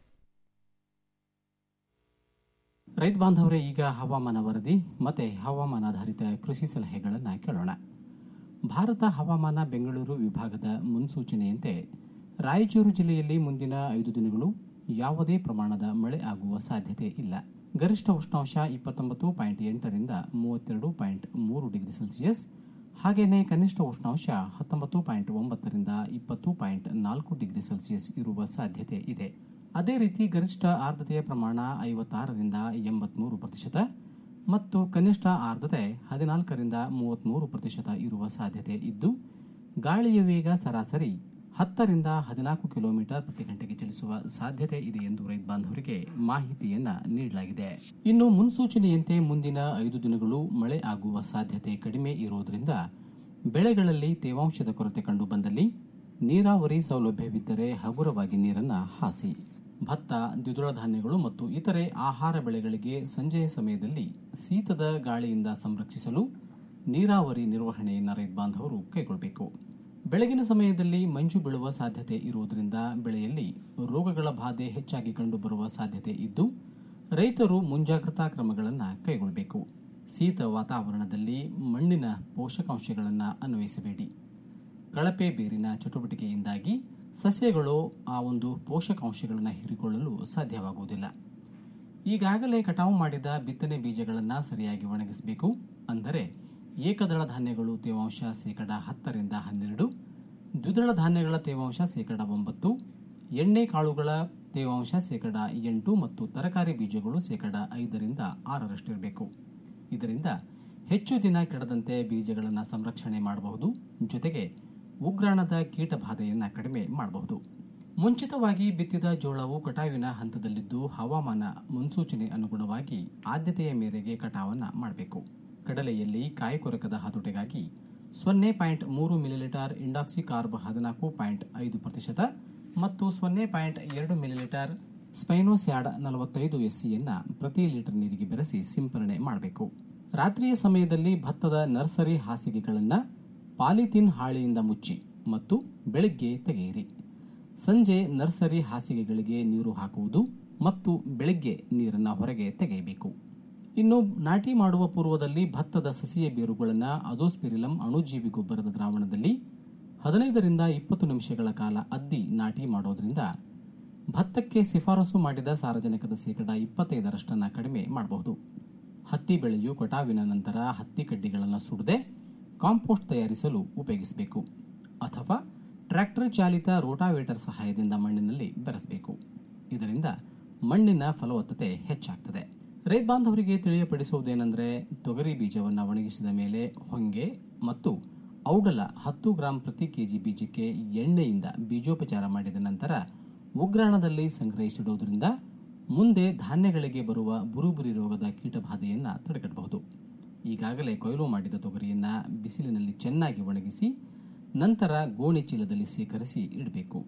ರೈತ ಬಾಂಧವರೇ ಈಗ ಹವಾಮಾನ ವರದಿ ಮತ್ತೆ ಹವಾಮಾನಾಧಾರಿತ ಕೃಷಿ ಸಲಹೆಗಳನ್ನು ಕೇಳೋಣ ಭಾರತ ಹವಾಮಾನ ಬೆಂಗಳೂರು ವಿಭಾಗದ ಮುನ್ಸೂಚನೆಯಂತೆ ರಾಯಚೂರು ಜಿಲ್ಲೆಯಲ್ಲಿ ಮುಂದಿನ ಐದು ದಿನಗಳು ಯಾವುದೇ ಪ್ರಮಾಣದ ಮಳೆ ಆಗುವ ಸಾಧ್ಯತೆ ಇಲ್ಲ ಗರಿಷ್ಠ ಉಷ್ಣಾಂಶ ಇಪ್ಪತ್ತೊಂಬತ್ತು ಪಾಯಿಂಟ್ ಎಂಟರಿಂದ ಮೂವತ್ತೆರಡು ಪಾಯಿಂಟ್ ಮೂರು ಡಿಗ್ರಿ ಸೆಲ್ಸಿಯಸ್ ಹಾಗೆಯೇ ಕನಿಷ್ಠ ಉಷ್ಣಾಂಶ ಹತ್ತೊಂಬತ್ತು ಪಾಯಿಂಟ್ ಒಂಬತ್ತರಿಂದ ಇಪ್ಪತ್ತು ಪಾಯಿಂಟ್ ನಾಲ್ಕು ಡಿಗ್ರಿ ಸೆಲ್ಸಿಯಸ್ ಇರುವ ಸಾಧ್ಯತೆ ಇದೆ ಅದೇ ರೀತಿ ಗರಿಷ್ಠ ಆರ್ದ್ರತೆಯ ಪ್ರಮಾಣ ಐವತ್ತಾರರಿಂದ ಎಂಬತ್ಮೂರು ಪ್ರತಿಶತ ಮತ್ತು ಕನಿಷ್ಠ ಆರ್ದ್ರತೆ ಹದಿನಾಲ್ಕರಿಂದ ಮೂವತ್ಮೂರು ಪ್ರತಿಶತ ಇರುವ ಸಾಧ್ಯತೆ ಇದ್ದು ಗಾಳಿಯ ವೇಗ ಸರಾಸರಿ ಹತ್ತರಿಂದ ಹದಿನಾಲ್ಕು ಕಿಲೋಮೀಟರ್ ಪ್ರತಿ ಗಂಟೆಗೆ ಚಲಿಸುವ ಸಾಧ್ಯತೆ ಇದೆ ಎಂದು ರೈತ ಬಾಂಧವರಿಗೆ ಮಾಹಿತಿಯನ್ನ ನೀಡಲಾಗಿದೆ ಇನ್ನು ಮುನ್ಸೂಚನೆಯಂತೆ ಮುಂದಿನ ಐದು ದಿನಗಳು ಮಳೆ ಆಗುವ ಸಾಧ್ಯತೆ ಕಡಿಮೆ ಇರುವುದರಿಂದ ಬೆಳೆಗಳಲ್ಲಿ ತೇವಾಂಶದ ಕೊರತೆ ಕಂಡು ಬಂದಲ್ಲಿ ನೀರಾವರಿ ಸೌಲಭ್ಯವಿದ್ದರೆ ಹಗುರವಾಗಿ ನೀರನ್ನ ಹಾಸಿ ಭತ್ತ ದ್ವಿದಳ ಧಾನ್ಯಗಳು ಮತ್ತು ಇತರೆ ಆಹಾರ ಬೆಳೆಗಳಿಗೆ ಸಂಜೆಯ ಸಮಯದಲ್ಲಿ ಶೀತದ ಗಾಳಿಯಿಂದ ಸಂರಕ್ಷಿಸಲು ನೀರಾವರಿ ನಿರ್ವಹಣೆಯನ್ನು ರೈತ ಬಾಂಧವರು ಕೈಗೊಳ್ಳಬೇಕು ಬೆಳಗಿನ ಸಮಯದಲ್ಲಿ ಮಂಜು ಬೀಳುವ ಸಾಧ್ಯತೆ ಇರುವುದರಿಂದ ಬೆಳೆಯಲ್ಲಿ ರೋಗಗಳ ಬಾಧೆ ಹೆಚ್ಚಾಗಿ ಕಂಡುಬರುವ ಸಾಧ್ಯತೆ ಇದ್ದು ರೈತರು ಮುಂಜಾಗ್ರತಾ ಕ್ರಮಗಳನ್ನು ಕೈಗೊಳ್ಳಬೇಕು ಶೀತ ವಾತಾವರಣದಲ್ಲಿ ಮಣ್ಣಿನ ಪೋಷಕಾಂಶಗಳನ್ನು ಅನ್ವಯಿಸಬೇಡಿ ಕಳಪೆ ಬೇರಿನ ಚಟುವಟಿಕೆಯಿಂದಾಗಿ ಸಸ್ಯಗಳು ಆ ಒಂದು ಪೋಷಕಾಂಶಗಳನ್ನು ಹೀರಿಕೊಳ್ಳಲು ಸಾಧ್ಯವಾಗುವುದಿಲ್ಲ ಈಗಾಗಲೇ ಕಟಾವು ಮಾಡಿದ ಬಿತ್ತನೆ ಬೀಜಗಳನ್ನು ಸರಿಯಾಗಿ ಒಣಗಿಸಬೇಕು ಅಂದರೆ ಏಕದಳ ಧಾನ್ಯಗಳು ತೇವಾಂಶ ಶೇಕಡ ಹತ್ತರಿಂದ ಹನ್ನೆರಡು ದ್ವಿದಳ ಧಾನ್ಯಗಳ ತೇವಾಂಶ ಶೇಕಡ ಒಂಬತ್ತು ಎಣ್ಣೆ ಕಾಳುಗಳ ತೇವಾಂಶ ಶೇಕಡ ಎಂಟು ಮತ್ತು ತರಕಾರಿ ಬೀಜಗಳು ಶೇಕಡ ಐದರಿಂದ ಆರರಷ್ಟಿರಬೇಕು ಇದರಿಂದ ಹೆಚ್ಚು ದಿನ ಕೆಡದಂತೆ ಬೀಜಗಳನ್ನು ಸಂರಕ್ಷಣೆ ಮಾಡಬಹುದು ಜೊತೆಗೆ ಉಗ್ರಾಣದ ಕೀಟ ಬಾಧೆಯನ್ನು ಕಡಿಮೆ ಮಾಡಬಹುದು ಮುಂಚಿತವಾಗಿ ಬಿತ್ತಿದ ಜೋಳವು ಕಟಾವಿನ ಹಂತದಲ್ಲಿದ್ದು ಹವಾಮಾನ ಮುನ್ಸೂಚನೆ ಅನುಗುಣವಾಗಿ ಆದ್ಯತೆಯ ಮೇರೆಗೆ ಕಟಾವನ್ನ ಮಾಡಬೇಕು ಕಡಲೆಯಲ್ಲಿ ಕಾಯಿ ಕೊರಕದ ಹತೋಟಿಗಾಗಿ ಸೊನ್ನೆ ಪಾಯಿಂಟ್ ಮೂರು ಮಿಲಿಲೀಟರ್ ಇಂಡಾಕ್ಸಿ ಕಾರ್ಬ್ ಹದಿನಾಲ್ಕು ಪಾಯಿಂಟ್ ಐದು ಪ್ರತಿಶತ ಮತ್ತು ಸೊನ್ನೆ ಪಾಯಿಂಟ್ ಎರಡು ಮಿಲಿಲೀಟರ್ ಸ್ಪೈನೋಸ್ಯಾಡ್ ನಲವತ್ತೈದು ಎಸ್ಸಿಯನ್ನ ಪ್ರತಿ ಲೀಟರ್ ನೀರಿಗೆ ಬೆರೆಸಿ ಸಿಂಪರಣೆ ಮಾಡಬೇಕು ರಾತ್ರಿಯ ಸಮಯದಲ್ಲಿ ಭತ್ತದ ನರ್ಸರಿ ಹಾಸಿಗೆಗಳನ್ನು ಪಾಲಿಥೀನ್ ಹಾಳೆಯಿಂದ ಮುಚ್ಚಿ ಮತ್ತು ಬೆಳಿಗ್ಗೆ ತೆಗೆಯಿರಿ ಸಂಜೆ ನರ್ಸರಿ ಹಾಸಿಗೆಗಳಿಗೆ ನೀರು ಹಾಕುವುದು ಮತ್ತು ಬೆಳಿಗ್ಗೆ ನೀರನ್ನು ಹೊರಗೆ ತೆಗೆಯಬೇಕು ಇನ್ನು ನಾಟಿ ಮಾಡುವ ಪೂರ್ವದಲ್ಲಿ ಭತ್ತದ ಸಸಿಯ ಬೇರುಗಳನ್ನು ಅಜೋಸ್ಪಿರಿಲಂ ಅಣುಜೀವಿ ಗೊಬ್ಬರದ ದ್ರಾವಣದಲ್ಲಿ ಹದಿನೈದರಿಂದ ಇಪ್ಪತ್ತು ನಿಮಿಷಗಳ ಕಾಲ ಅದ್ದಿ ನಾಟಿ ಮಾಡೋದ್ರಿಂದ ಭತ್ತಕ್ಕೆ ಶಿಫಾರಸು ಮಾಡಿದ ಸಾರಜನಕದ ಶೇಕಡ ಇಪ್ಪತ್ತೈದರಷ್ಟನ್ನು ಕಡಿಮೆ ಮಾಡಬಹುದು ಹತ್ತಿ ಬೆಳೆಯು ಕಟಾವಿನ ನಂತರ ಹತ್ತಿ ಕಡ್ಡಿಗಳನ್ನು ಸುಡದೆ ಕಾಂಪೋಸ್ಟ್ ತಯಾರಿಸಲು ಉಪಯೋಗಿಸಬೇಕು ಅಥವಾ ಟ್ರ್ಯಾಕ್ಟರ್ ಚಾಲಿತ ರೋಟಾವೇಟರ್ ಸಹಾಯದಿಂದ ಮಣ್ಣಿನಲ್ಲಿ ಬೆರೆಸಬೇಕು ಇದರಿಂದ ಮಣ್ಣಿನ ಫಲವತ್ತತೆ ಹೆಚ್ಚಾಗ್ತದೆ ರೈತ ಬಾಂಧವರಿಗೆ ತಿಳಿಯಪಡಿಸುವುದೇನೆಂದರೆ ತೊಗರಿ ಬೀಜವನ್ನು ಒಣಗಿಸಿದ ಮೇಲೆ ಹೊಂಗೆ ಮತ್ತು ಔಡಲ ಹತ್ತು ಗ್ರಾಂ ಪ್ರತಿ ಕೆಜಿ ಬೀಜಕ್ಕೆ ಎಣ್ಣೆಯಿಂದ ಬೀಜೋಪಚಾರ ಮಾಡಿದ ನಂತರ ಉಗ್ರಾಣದಲ್ಲಿ ಸಂಗ್ರಹಿಸಿಡುವುದರಿಂದ ಮುಂದೆ ಧಾನ್ಯಗಳಿಗೆ ಬರುವ ಬುರುಬುರಿ ರೋಗದ ಕೀಟಬಾಧೆಯನ್ನು ತಡೆಗಟ್ಟಬಹುದು ಈಗಾಗಲೇ ಕೊಯ್ಲು ಮಾಡಿದ ತೊಗರಿಯನ್ನು ಬಿಸಿಲಿನಲ್ಲಿ ಚೆನ್ನಾಗಿ ಒಣಗಿಸಿ ನಂತರ ಗೋಣಿ ಚೀಲದಲ್ಲಿ ಸೇಕರಿಸಿ ಇಡಬೇಕು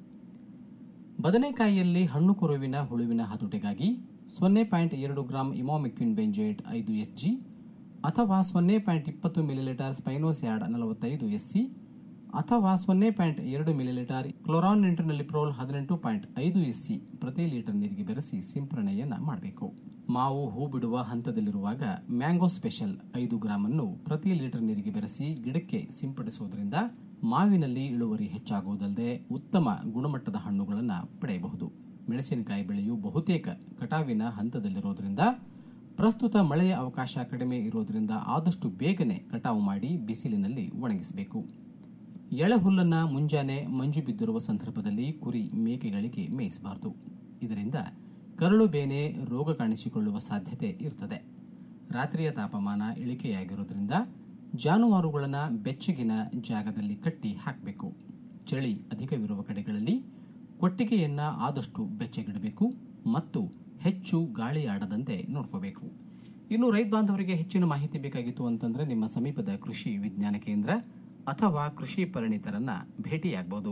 ಬದನೆಕಾಯಿಯಲ್ಲಿ ಹಣ್ಣು ಕೊರುವಿನ ಹುಳುವಿನ ಹತೋಟಿಗಾಗಿ ಸೊನ್ನೆ ಪಾಯಿಂಟ್ ಎರಡು ಗ್ರಾಂ ಇಮಾಮಿಕ್ವಿನ್ ಬೆಂಜೋಯೇಟ್ ಐದು ಎಸ್ಜಿ ಅಥವಾ ಸೊನ್ನೆ ಪಾಯಿಂಟ್ ಇಪ್ಪತ್ತು ಮಿಲಿಲೀಟರ್ ಸ್ಪೈನೋಸ್ಯಾಡ್ ನಲವತ್ತೈದು ಎಸ್ಸಿ ಅಥವಾ ಸೊನ್ನೆ ಪಾಯಿಂಟ್ ಎರಡು ಮಿಲಿಲೀಟರ್ ಕ್ಲೋರಾನ್ ಇಂಟರ್ನಲಿಪ್ರೋಲ್ ಹದಿನೆಂಟು ಪಾಯಿಂಟ್ ಐದು ಎಸ್ಸಿ ಪ್ರತಿ ಲೀಟರ್ ನೀರಿಗೆ ಬೆರೆಸಿ ಸಿಂಪರಣೆಯನ್ನ ಮಾಡಬೇಕು ಮಾವು ಹೂ ಬಿಡುವ ಹಂತದಲ್ಲಿರುವಾಗ ಮ್ಯಾಂಗೋ ಸ್ಪೆಷಲ್ ಐದು ಗ್ರಾಂ ಅನ್ನು ಪ್ರತಿ ಲೀಟರ್ ನೀರಿಗೆ ಬೆರೆಸಿ ಗಿಡಕ್ಕೆ ಸಿಂಪಡಿಸುವುದರಿಂದ ಮಾವಿನಲ್ಲಿ ಇಳುವರಿ ಹೆಚ್ಚಾಗುವುದಲ್ಲದೆ ಉತ್ತಮ ಗುಣಮಟ್ಟದ ಹಣ್ಣುಗಳನ್ನು ಪಡೆಯಬಹುದು ಮೆಣಸಿನಕಾಯಿ ಬೆಳೆಯು ಬಹುತೇಕ ಕಟಾವಿನ ಹಂತದಲ್ಲಿರೋದ್ರಿಂದ ಪ್ರಸ್ತುತ ಮಳೆಯ ಅವಕಾಶ ಕಡಿಮೆ ಇರೋದ್ರಿಂದ ಆದಷ್ಟು ಬೇಗನೆ ಕಟಾವು ಮಾಡಿ ಬಿಸಿಲಿನಲ್ಲಿ ಒಣಗಿಸಬೇಕು ಎಳೆ ಹುಲ್ಲನ್ನ ಮುಂಜಾನೆ ಮಂಜು ಬಿದ್ದಿರುವ ಸಂದರ್ಭದಲ್ಲಿ ಕುರಿ ಮೇಕೆಗಳಿಗೆ ಮೇಯಿಸಬಾರದು ಇದರಿಂದ ಕರಳು ಬೇನೆ ರೋಗ ಕಾಣಿಸಿಕೊಳ್ಳುವ ಸಾಧ್ಯತೆ ಇರ್ತದೆ ರಾತ್ರಿಯ ತಾಪಮಾನ ಇಳಿಕೆಯಾಗಿರೋದ್ರಿಂದ ಜಾನುವಾರುಗಳನ್ನು ಬೆಚ್ಚಗಿನ ಜಾಗದಲ್ಲಿ ಕಟ್ಟಿ ಹಾಕಬೇಕು ಚಳಿ ಅಧಿಕವಿರುವ ಕಡೆಗಳಲ್ಲಿ ಕೊಟ್ಟಿಗೆಯನ್ನ ಆದಷ್ಟು ಬೆಚ್ಚಗಿಡಬೇಕು ಮತ್ತು ಹೆಚ್ಚು ಗಾಳಿ ಆಡದಂತೆ ನೋಡ್ಕೋಬೇಕು ಇನ್ನು ರೈತ ಬಾಂಧವರಿಗೆ ಹೆಚ್ಚಿನ ಮಾಹಿತಿ ಬೇಕಾಗಿತ್ತು ಅಂತಂದ್ರೆ ನಿಮ್ಮ ಸಮೀಪದ ಕೃಷಿ ವಿಜ್ಞಾನ ಕೇಂದ್ರ ಅಥವಾ ಕೃಷಿ ಪರಿಣಿತರನ್ನ ಭೇಟಿಯಾಗಬಹುದು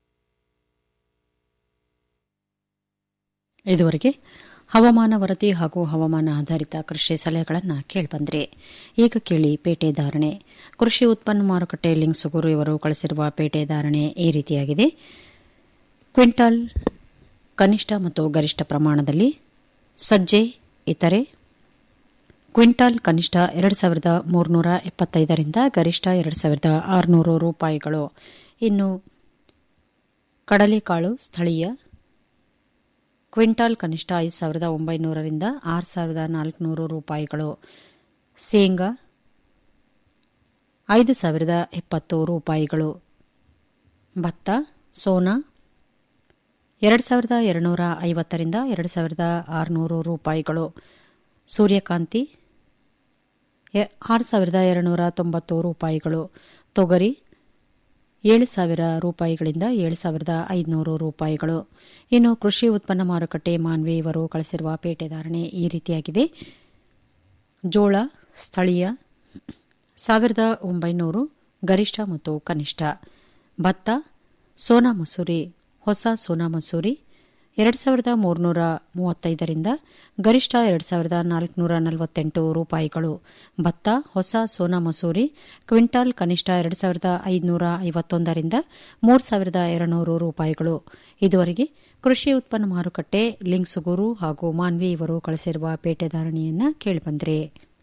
ಇದುವರೆಗೆ ಹವಾಮಾನ ವರದಿ ಹಾಗೂ ಹವಾಮಾನ ಆಧಾರಿತ ಕೃಷಿ ಸಲಹೆಗಳನ್ನು ಕೇಳಿಬಂದ್ರಿ ಈಗ ಕೇಳಿ ಪೇಟೆ ಧಾರಣೆ ಕೃಷಿ ಉತ್ಪನ್ನ ಮಾರುಕಟ್ಟೆ ಲಿಂಗ್ ಸುಗೂರು ಇವರು ಕಳಿಸಿರುವ ಪೇಟೆ ಧಾರಣೆ ಈ ರೀತಿಯಾಗಿದೆ ಕ್ವಿಂಟಾಲ್ ಕನಿಷ್ಠ ಮತ್ತು ಗರಿಷ್ಠ ಪ್ರಮಾಣದಲ್ಲಿ ಸಜ್ಜೆ ಇತರೆ ಕ್ವಿಂಟಾಲ್ ಕನಿಷ್ಠ ಎರಡು ಸಾವಿರದ ಮೂರ್ನೂರ ಎಪ್ಪತ್ತೈದರಿಂದ ಗರಿಷ್ಠ ಎರಡು ಸಾವಿರದ ಆರುನೂರು ರೂಪಾಯಿಗಳು ಇನ್ನು ಕಡಲೆಕಾಳು ಸ್ಥಳೀಯ ಕ್ವಿಂಟಾಲ್ ಕನಿಷ್ಠ ಐದು ಸಾವಿರದ ಒಂಬೈನೂರರಿಂದ ಆರು ಸಾವಿರದ ನಾಲ್ಕುನೂರು ರೂಪಾಯಿಗಳು ಶೇಂಗಾ ಐದು ಸಾವಿರದ ಎಪ್ಪತ್ತು ರೂಪಾಯಿಗಳು ಭತ್ತ ಸೋನಾ ಎರಡು ಸಾವಿರದ ಎರಡುನೂರ ಐವತ್ತರಿಂದ ಎರಡು ಸಾವಿರದ ಆರುನೂರು ರೂಪಾಯಿಗಳು ಸೂರ್ಯಕಾಂತಿ ಆರು ಸಾವಿರದ ಎರಡುನೂರ ತೊಂಬತ್ತು ರೂಪಾಯಿಗಳು ತೊಗರಿ ಏಳು ಸಾವಿರ ರೂಪಾಯಿಗಳಿಂದ ಏಳು ಸಾವಿರದ ಐದುನೂರು ರೂಪಾಯಿಗಳು ಇನ್ನು ಕೃಷಿ ಉತ್ಪನ್ನ ಮಾರುಕಟ್ಟೆ ಮಾನ್ವಿ ಇವರು ಕಳಿಸಿರುವ ಪೇಟೆ ಧಾರಣೆ ಈ ರೀತಿಯಾಗಿದೆ ಜೋಳ ಸ್ಥಳೀಯ ಸಾವಿರದ ಒಂಬೈನೂರು ಗರಿಷ್ಠ ಮತ್ತು ಕನಿಷ್ಠ ಭತ್ತ ಸೋನಾ ಮಸೂರಿ ಹೊಸ ಸೋನಾ ಮಸೂರಿ ಎರಡು ಸಾವಿರದ ಮೂರುನೂರ ಮೂವತ್ತೈದರಿಂದ ಗರಿಷ್ಠ ಎರಡು ಸಾವಿರದ ನಾಲ್ಕುನೂರ ನಲವತ್ತೆಂಟು ರೂಪಾಯಿಗಳು ಭತ್ತ ಹೊಸ ಸೋನಾ ಮಸೂರಿ ಕ್ವಿಂಟಾಲ್ ಕನಿಷ್ಠ ಎರಡು ಸಾವಿರದ ಐದುನೂರ ಐವತ್ತೊಂದರಿಂದ ಮೂರು ಸಾವಿರದ ಎರಡುನೂರು ರೂಪಾಯಿಗಳು ಇದುವರೆಗೆ ಕೃಷಿ ಉತ್ಪನ್ನ ಮಾರುಕಟ್ಟೆ ಲಿಂಗ್ ಸುಗೂರು ಹಾಗೂ ಮಾನ್ವಿ ಇವರು ಕಳಿಸಿರುವ ಪೇಟೆ ಧಾರಣೆಯನ್ನ ಕೇಳಿಬಂದ್ರೆ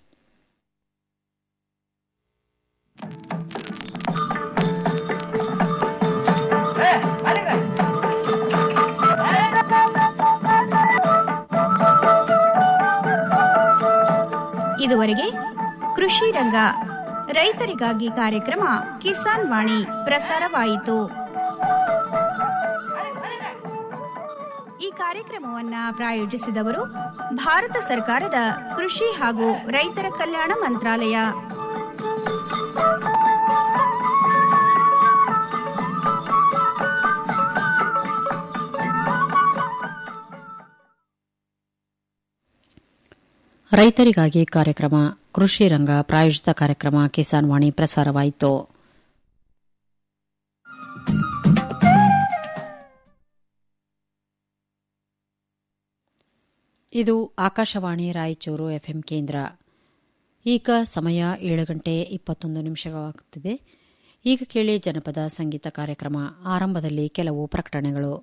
ಇದುವರೆಗೆ ಕೃಷಿ ರಂಗ ರೈತರಿಗಾಗಿ ಕಾರ್ಯಕ್ರಮ ಕಿಸಾನ್ ವಾಣಿ ಪ್ರಸಾರವಾಯಿತು ಈ ಕಾರ್ಯಕ್ರಮವನ್ನ ಪ್ರಾಯೋಜಿಸಿದವರು ಭಾರತ ಸರ್ಕಾರದ ಕೃಷಿ ಹಾಗೂ ರೈತರ ಕಲ್ಯಾಣ ಮಂತ್ರಾಲಯ ರೈತರಿಗಾಗಿ ಕಾರ್ಯಕ್ರಮ ಕೃಷಿ ರಂಗ ಪ್ರಾಯೋಜಿತ ಕಾರ್ಯಕ್ರಮ ಕಿಸಾನ್ ವಾಣಿ ಪ್ರಸಾರವಾಯಿತು ಇದು ಆಕಾಶವಾಣಿ ರಾಯಚೂರು ಎಫ್ಎಂ ಕೇಂದ್ರ ಈಗ ಸಮಯ ಏಳು ಗಂಟೆ ಇಪ್ಪತ್ತೊಂದು ನಿಮಿಷವಾಗುತ್ತಿದೆ ಈಗ ಕೇಳಿ ಜನಪದ ಸಂಗೀತ ಕಾರ್ಯಕ್ರಮ ಆರಂಭದಲ್ಲಿ ಕೆಲವು ಪ್ರಕಟಣೆಗಳು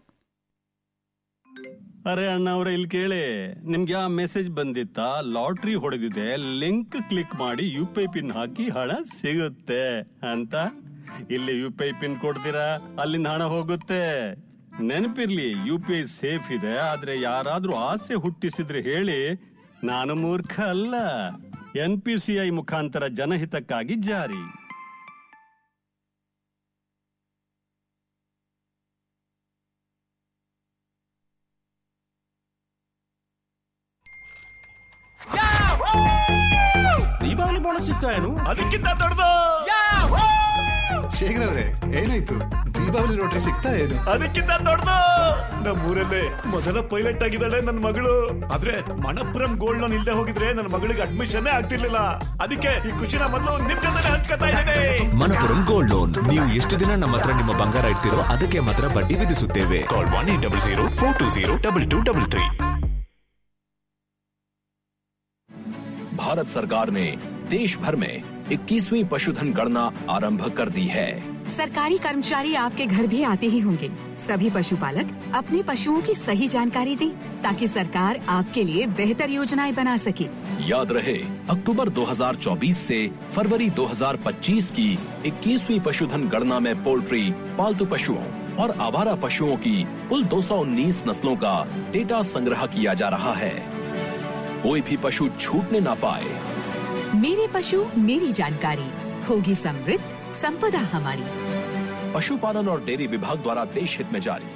ಅರೆ ಅಣ್ಣ ಅವ್ರೆ ಇಲ್ಲಿ ಕೇಳಿ ನಿಮ್ಗೆ ಆ ಮೆಸೇಜ್ ಬಂದಿತ್ತಾ ಲಾಟ್ರಿ ಹೊಡೆದಿದೆ ಲಿಂಕ್ ಕ್ಲಿಕ್ ಮಾಡಿ ಯು ಪಿ ಐ ಪಿನ್ ಹಾಕಿ ಹಣ ಸಿಗುತ್ತೆ ಅಂತ ಇಲ್ಲಿ ಯು ಪಿ ಐ ಪಿನ್ ಕೊಡ್ತೀರಾ ಅಲ್ಲಿಂದ ಹಣ ಹೋಗುತ್ತೆ ನೆನಪಿರ್ಲಿ ಯು ಪಿ ಐ ಸೇಫ್ ಇದೆ ಆದ್ರೆ ಯಾರಾದ್ರೂ ಆಸೆ ಹುಟ್ಟಿಸಿದ್ರೆ ಹೇಳಿ ನಾನು ಮೂರ್ಖ ಅಲ್ಲ ಎನ್ ಪಿ ಸಿ ಐ ಮುಖಾಂತರ ಜನಹಿತಕ್ಕಾಗಿ ಜಾರಿ ದೀಪಾವಳಿ ಬೋನಸ್ ಸಿಗ್ತಾ ಏನು ಅದಕ್ಕಿಂತ ದೊಡ್ಡದು ಶೇಖರ್ ಅವ್ರೆ ಏನಾಯ್ತು ದೀಪಾವಳಿ ಲಾಟ್ರಿ ಸಿಗ್ತಾ ಏನು ಅದಕ್ಕಿಂತ ದೊಡ್ಡದು ನಮ್ಮೂರಲ್ಲೇ ಮೊದಲ ಪೈಲಟ್ ಆಗಿದ್ದಾಳೆ ನನ್ನ ಮಗಳು ಆದ್ರೆ ಮಣಪುರಂ ಗೋಲ್ಡ್ ಲೋನ್ ಇಲ್ಲದೆ ಹೋಗಿದ್ರೆ ನನ್ನ ಮಗಳಿಗೆ ಅಡ್ಮಿಷನ್ ಆಗ್ತಿರ್ಲಿಲ್ಲ ಅದಕ್ಕೆ ಈ ಖುಷಿನ ಮೊದಲು ನಿಮ್ ಜೊತೆ ಹಂಚ್ಕೊತಾ ಇದ್ದೇನೆ ಮನಪುರಂ ಗೋಲ್ಡ್ ಲೋನ್ ನೀವು ಎಷ್ಟು ದಿನ ನಮ್ಮ ಹತ್ರ ನಿಮ್ಮ ಬಂಗಾರ ಇಡ್ತಿರೋ ಅದಕ್ಕೆ ಮಾತ್ರ ಬಡ್ಡಿ ವಿಧಿಸುತ್ತೇವೆ call one eight double zero four two zero double two double three Bharat सरकार ने देश भर में 21वीं पशुधन गणना आरंभ कर दी है सरकारी कर्मचारी आपके घर भी आते ही होंगे सभी पशुपालक अपने पशुओं की सही जानकारी दें ताकि सरकार आपके लिए बेहतर योजनाएं बना सके याद रहे अक्टूबर 2024 से फरवरी 2025 की 21वीं पशुधन गणना में पोल्ट्री पालतू पशुओं और आवारा पशुओं की कुल 219 नस्लों का डेटा संग्रह किया जा रहा है कोई भी पशु छूटने ना पाए मेरे पशु मेरी जानकारी होगी समृद्ध संपदा हमारी पशुपालन और डेयरी विभाग द्वारा देश हित में जारी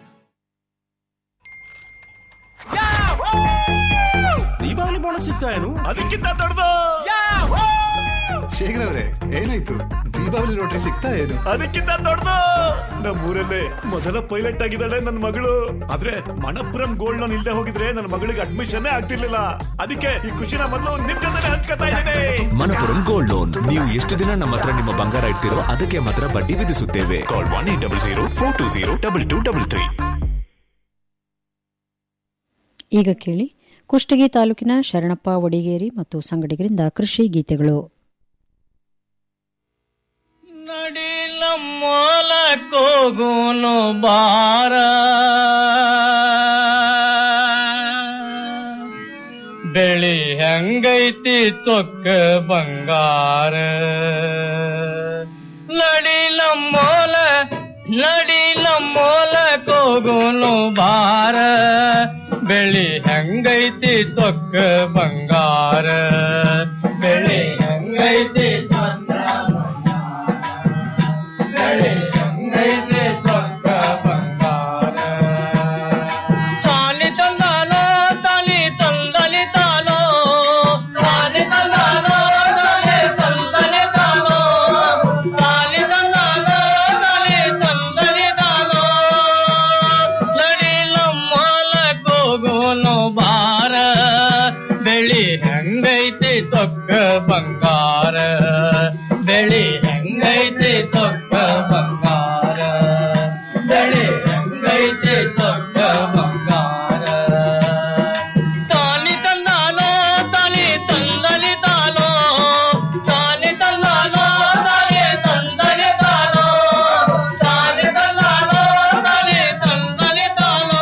ದೀಪಾವಳಿ ಬೋನಸ್ ಸಿಗ್ತಾ ಏನು ಅದಕ್ಕಿಂತ ದೊಡ್ಡದು ಶೇಖರ್ ಅವ್ರೆ ಏನಾಯ್ತು ದೀಪಾವಳಿ ಲಾಟ್ರಿ ಸಿಗ್ತಾ ಏನು ಅದಕ್ಕಿಂತ ದೊಡ್ಡದು ನಮ್ಮೂರಲ್ಲೇ ಮೊದಲ ಪೈಲಟ್ ಆಗಿದ್ದಾಳೆ ನನ್ನ ಮಗಳು ಆದ್ರೆ ಮಣಪುರಂ ಗೋಲ್ಡ್ ಲೋನ್ ಇಲ್ಲದೆ ಹೋಗಿದ್ರೆ ನನ್ನ ಮಗಳಿಗೆ ಅಡ್ಮಿಷನ್ ಆಗ್ತಿರ್ಲಿಲ್ಲ ಅದಕ್ಕೆ ಈ ಖುಷಿನ ಮೊದಲು ನಿಮ್ ಜೊತೆ ಹಂಚ್ಕೊತಾ ಇದ್ದೇನೆ ಮನಪುರಂ ಗೋಲ್ಡ್ ಲೋನ್ ನೀವು ಎಷ್ಟು ದಿನ ನಮ್ಮ ಹತ್ರ ನಿಮ್ಮ ಬಂಗಾರ ಇಡ್ತಿರೋ ಅದಕ್ಕೆ ಮಾತ್ರ ಬಡ್ಡಿ ವಿಧಿಸುತ್ತೇವೆ call one eight double zero four two zero double two double three ಈಗ ಕೇಳಿ ಕುಷ್ಟಗಿ ತಾಲೂಕಿನ ಶರಣಪ್ಪ ಒಡಿಗೇರಿ ಮತ್ತು ಸಂಗಡಿಗರಿಂದ ಕೃಷಿ ಗೀತೆಗಳು ಕೋಗುನು ಬಾರ ಬೆಳಿ ಹೆಂಗೈತಿ ಚೊಕ್ಕ ಬಂಗಾರ ನಡಿ ನಮ್ಮೋಲ ನಡಿ ನಮ್ಮೋಲ ಕೋಗುನು ಬಾರ ಬೆಳಿ ಹೆಂಗೈತಿ ಚೊಕ್ಕ ಬಂಗಾರ ಬೆಳಿ ಹೆಂಗೈತಿ ಚಂದ್ರ ಬೆಳಿ ಹೆಂಗೈತಿ ಚೊಕ್ಕ ಬಂಗಾರ ತಾಲಿ ತಂದಾನೋ ತಾಲಿ ತಂದಲಿ ತಾನೋ ತಾಲಿ ತಂದಾನೋ ತಾಲಿ ತಂದಲಿ ತಾನೋ ತಾಲಿ ತಂದಾನೋ ತಾಲಿ ತಂದಲಿ ತಾನೋ ನಡಿ ನಮ್ಮಲ ಕೋಗೋನು ಬಾರ ಬೆಳಿ ಹೆಂಗೈತಿ ತೊಕ್ಕ ಬಂಗಾರ ಬೆಳಿ ಹೆಂಗೈತಿ ತೊಕ್ಕ ಬಂಗಾರ ಬೆಳಿ ಹೆಂಗೈತಿ ತೊಕ್ಕ ಬಂಗಾರ ತಾಲಿ ತಂದಾನೋ ತಾಲಿ ತಂದಲಿ ತಾನೋ ತಾಲಿ ತಂದಾನೋ ತಾಲಿ ತಂದಲಿ ತಾನೋ ತಾಲಿ ತಂದಾನೋ ತಾಲಿ ತಂದಲಿ ತಾನೋ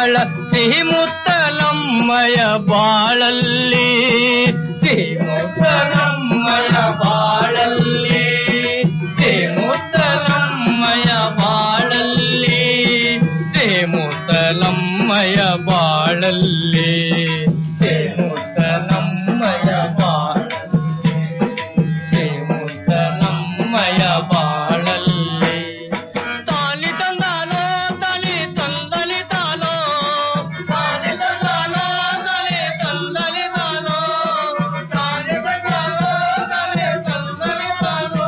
ಬಾಳ ಸಿಹಿ ಮುತ್ತಲಮ್ಮಯ ಬಾಳಲ್ಲಿ ಸಿಹಿ ಮುತ್ತಲಮ್ಮಯ ಬಾಳಲ್ಲಿ ಸಿಹಿ ಮುತ್ತಲಮ್ಮಯ ಬಾಳಲ್ಲಿ ಸಿಹಿ ಮುತ್ತಲಮ್ಮಯ ಬಾಳಲ್ಲಿ ಸಿಹಿ ಮುತ್ತಲಮ್ಮಯ ಬಾಳಲ್ಲಿ ಸಿಹಿ ಮುತ್ತಲಮ್ಮಯ ಬಾಳಲ್ಲಿ ತಾಲಿ ತಂದಾಲೋ ತಾಲಿ ತಂದಲಿ ತಾಲೋ ತಾಲಿ ತಂದಾಲೋ ತಾಲಿ ತಂದಲಿ ತಾಲೋ ತಾಲಿ ತಂದಾಲೋ ತಾಲಿ ತಂದಲಿ ತಾಲೋ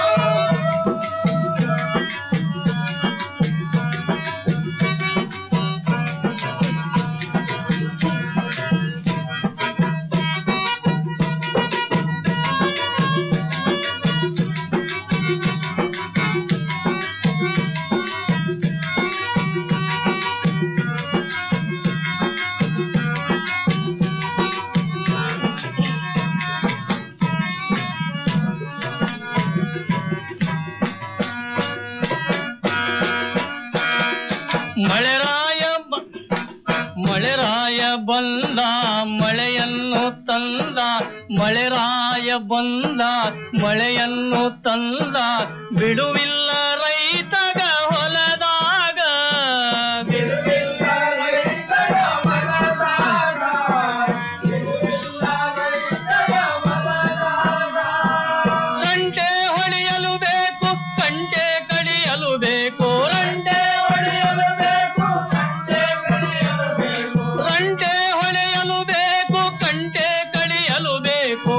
ಮಳೆರಾಯ ಬ- ಮಳೆರಾಯ ಬಂದ ಮಳೆಯನ್ನು ತಂದ ಮಳೆರಾಯ ಬಂದ ಮಳೆಯನ್ನು ತಂದ ಬಿಡುವಿಲ್ಲ ರೈತಗ ಹೊಲದಾಗ ಬಿಡುವಿಲ್ಲ ರೈತಗ ಹೊಲದಾಗ. ಬಿಡುವಿಲ್ಲ ರೈತಗ ಹೊಲದಾಗ. ರಂಟೆ ಹೊಡೆಯಲು ಬೇಕು ಕಂಟೆ ಕಡಿಯಲು ಬೇಕು ರಂಟೆ ಹೊಡೆಯಲು ಬೇಕು ಕಂಟೆ ಕಡಿಯಲು ಬೇಕು ರಂಟೆ ಹೊಡೆಯಲು ಬೇಕು ಕಂಟೆ ಕಡಿಯಲು ಬೇಕು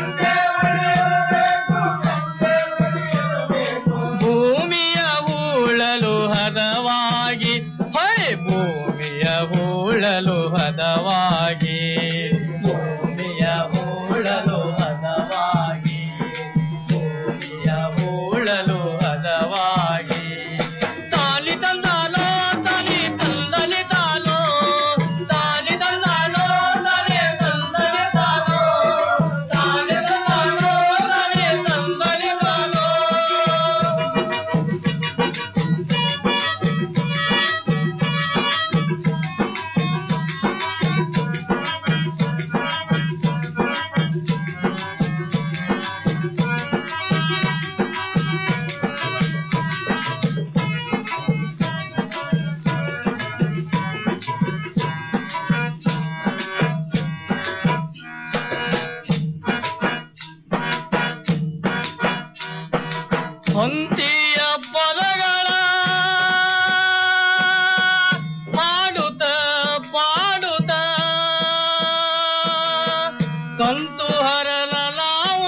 ಭೂಮಿಯ ಹೂಳಲು ಹದವಾಗಿ ಹೊಯ್ ಭೂಮಿಯ ಹೂಳಲು ಹದವಾಗಿ ಭೂಮಿಯ ಹೂಳಲು ಹದವಾಗಿ ಭೂಮಿಯ ಹೂಳಲು ಹದವಾಗಿ ತಾಲಿ ತಂದಾಲೋ ತಾಲಿ ತಂದಲಿ ತಾಲೋ ತಾಲಿ ತಂದಾಲೋ ತಾಲಿ ತಂದಲಿ ತಾಲೋ ತಾಲಿ ತಂದಾಲೋ ತಾಲಿ ತಂದಲಿ ತಾಲೋ ಹೊಂತಿಯ ಪದಗಳ ಹಾಡುತ್ತ ಪಾಡುತ್ತ ಕಂತು ಹರಲ ನಾವು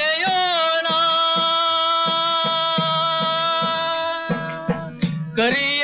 ನೆಲೆಯೋಣ ಕರಿಯ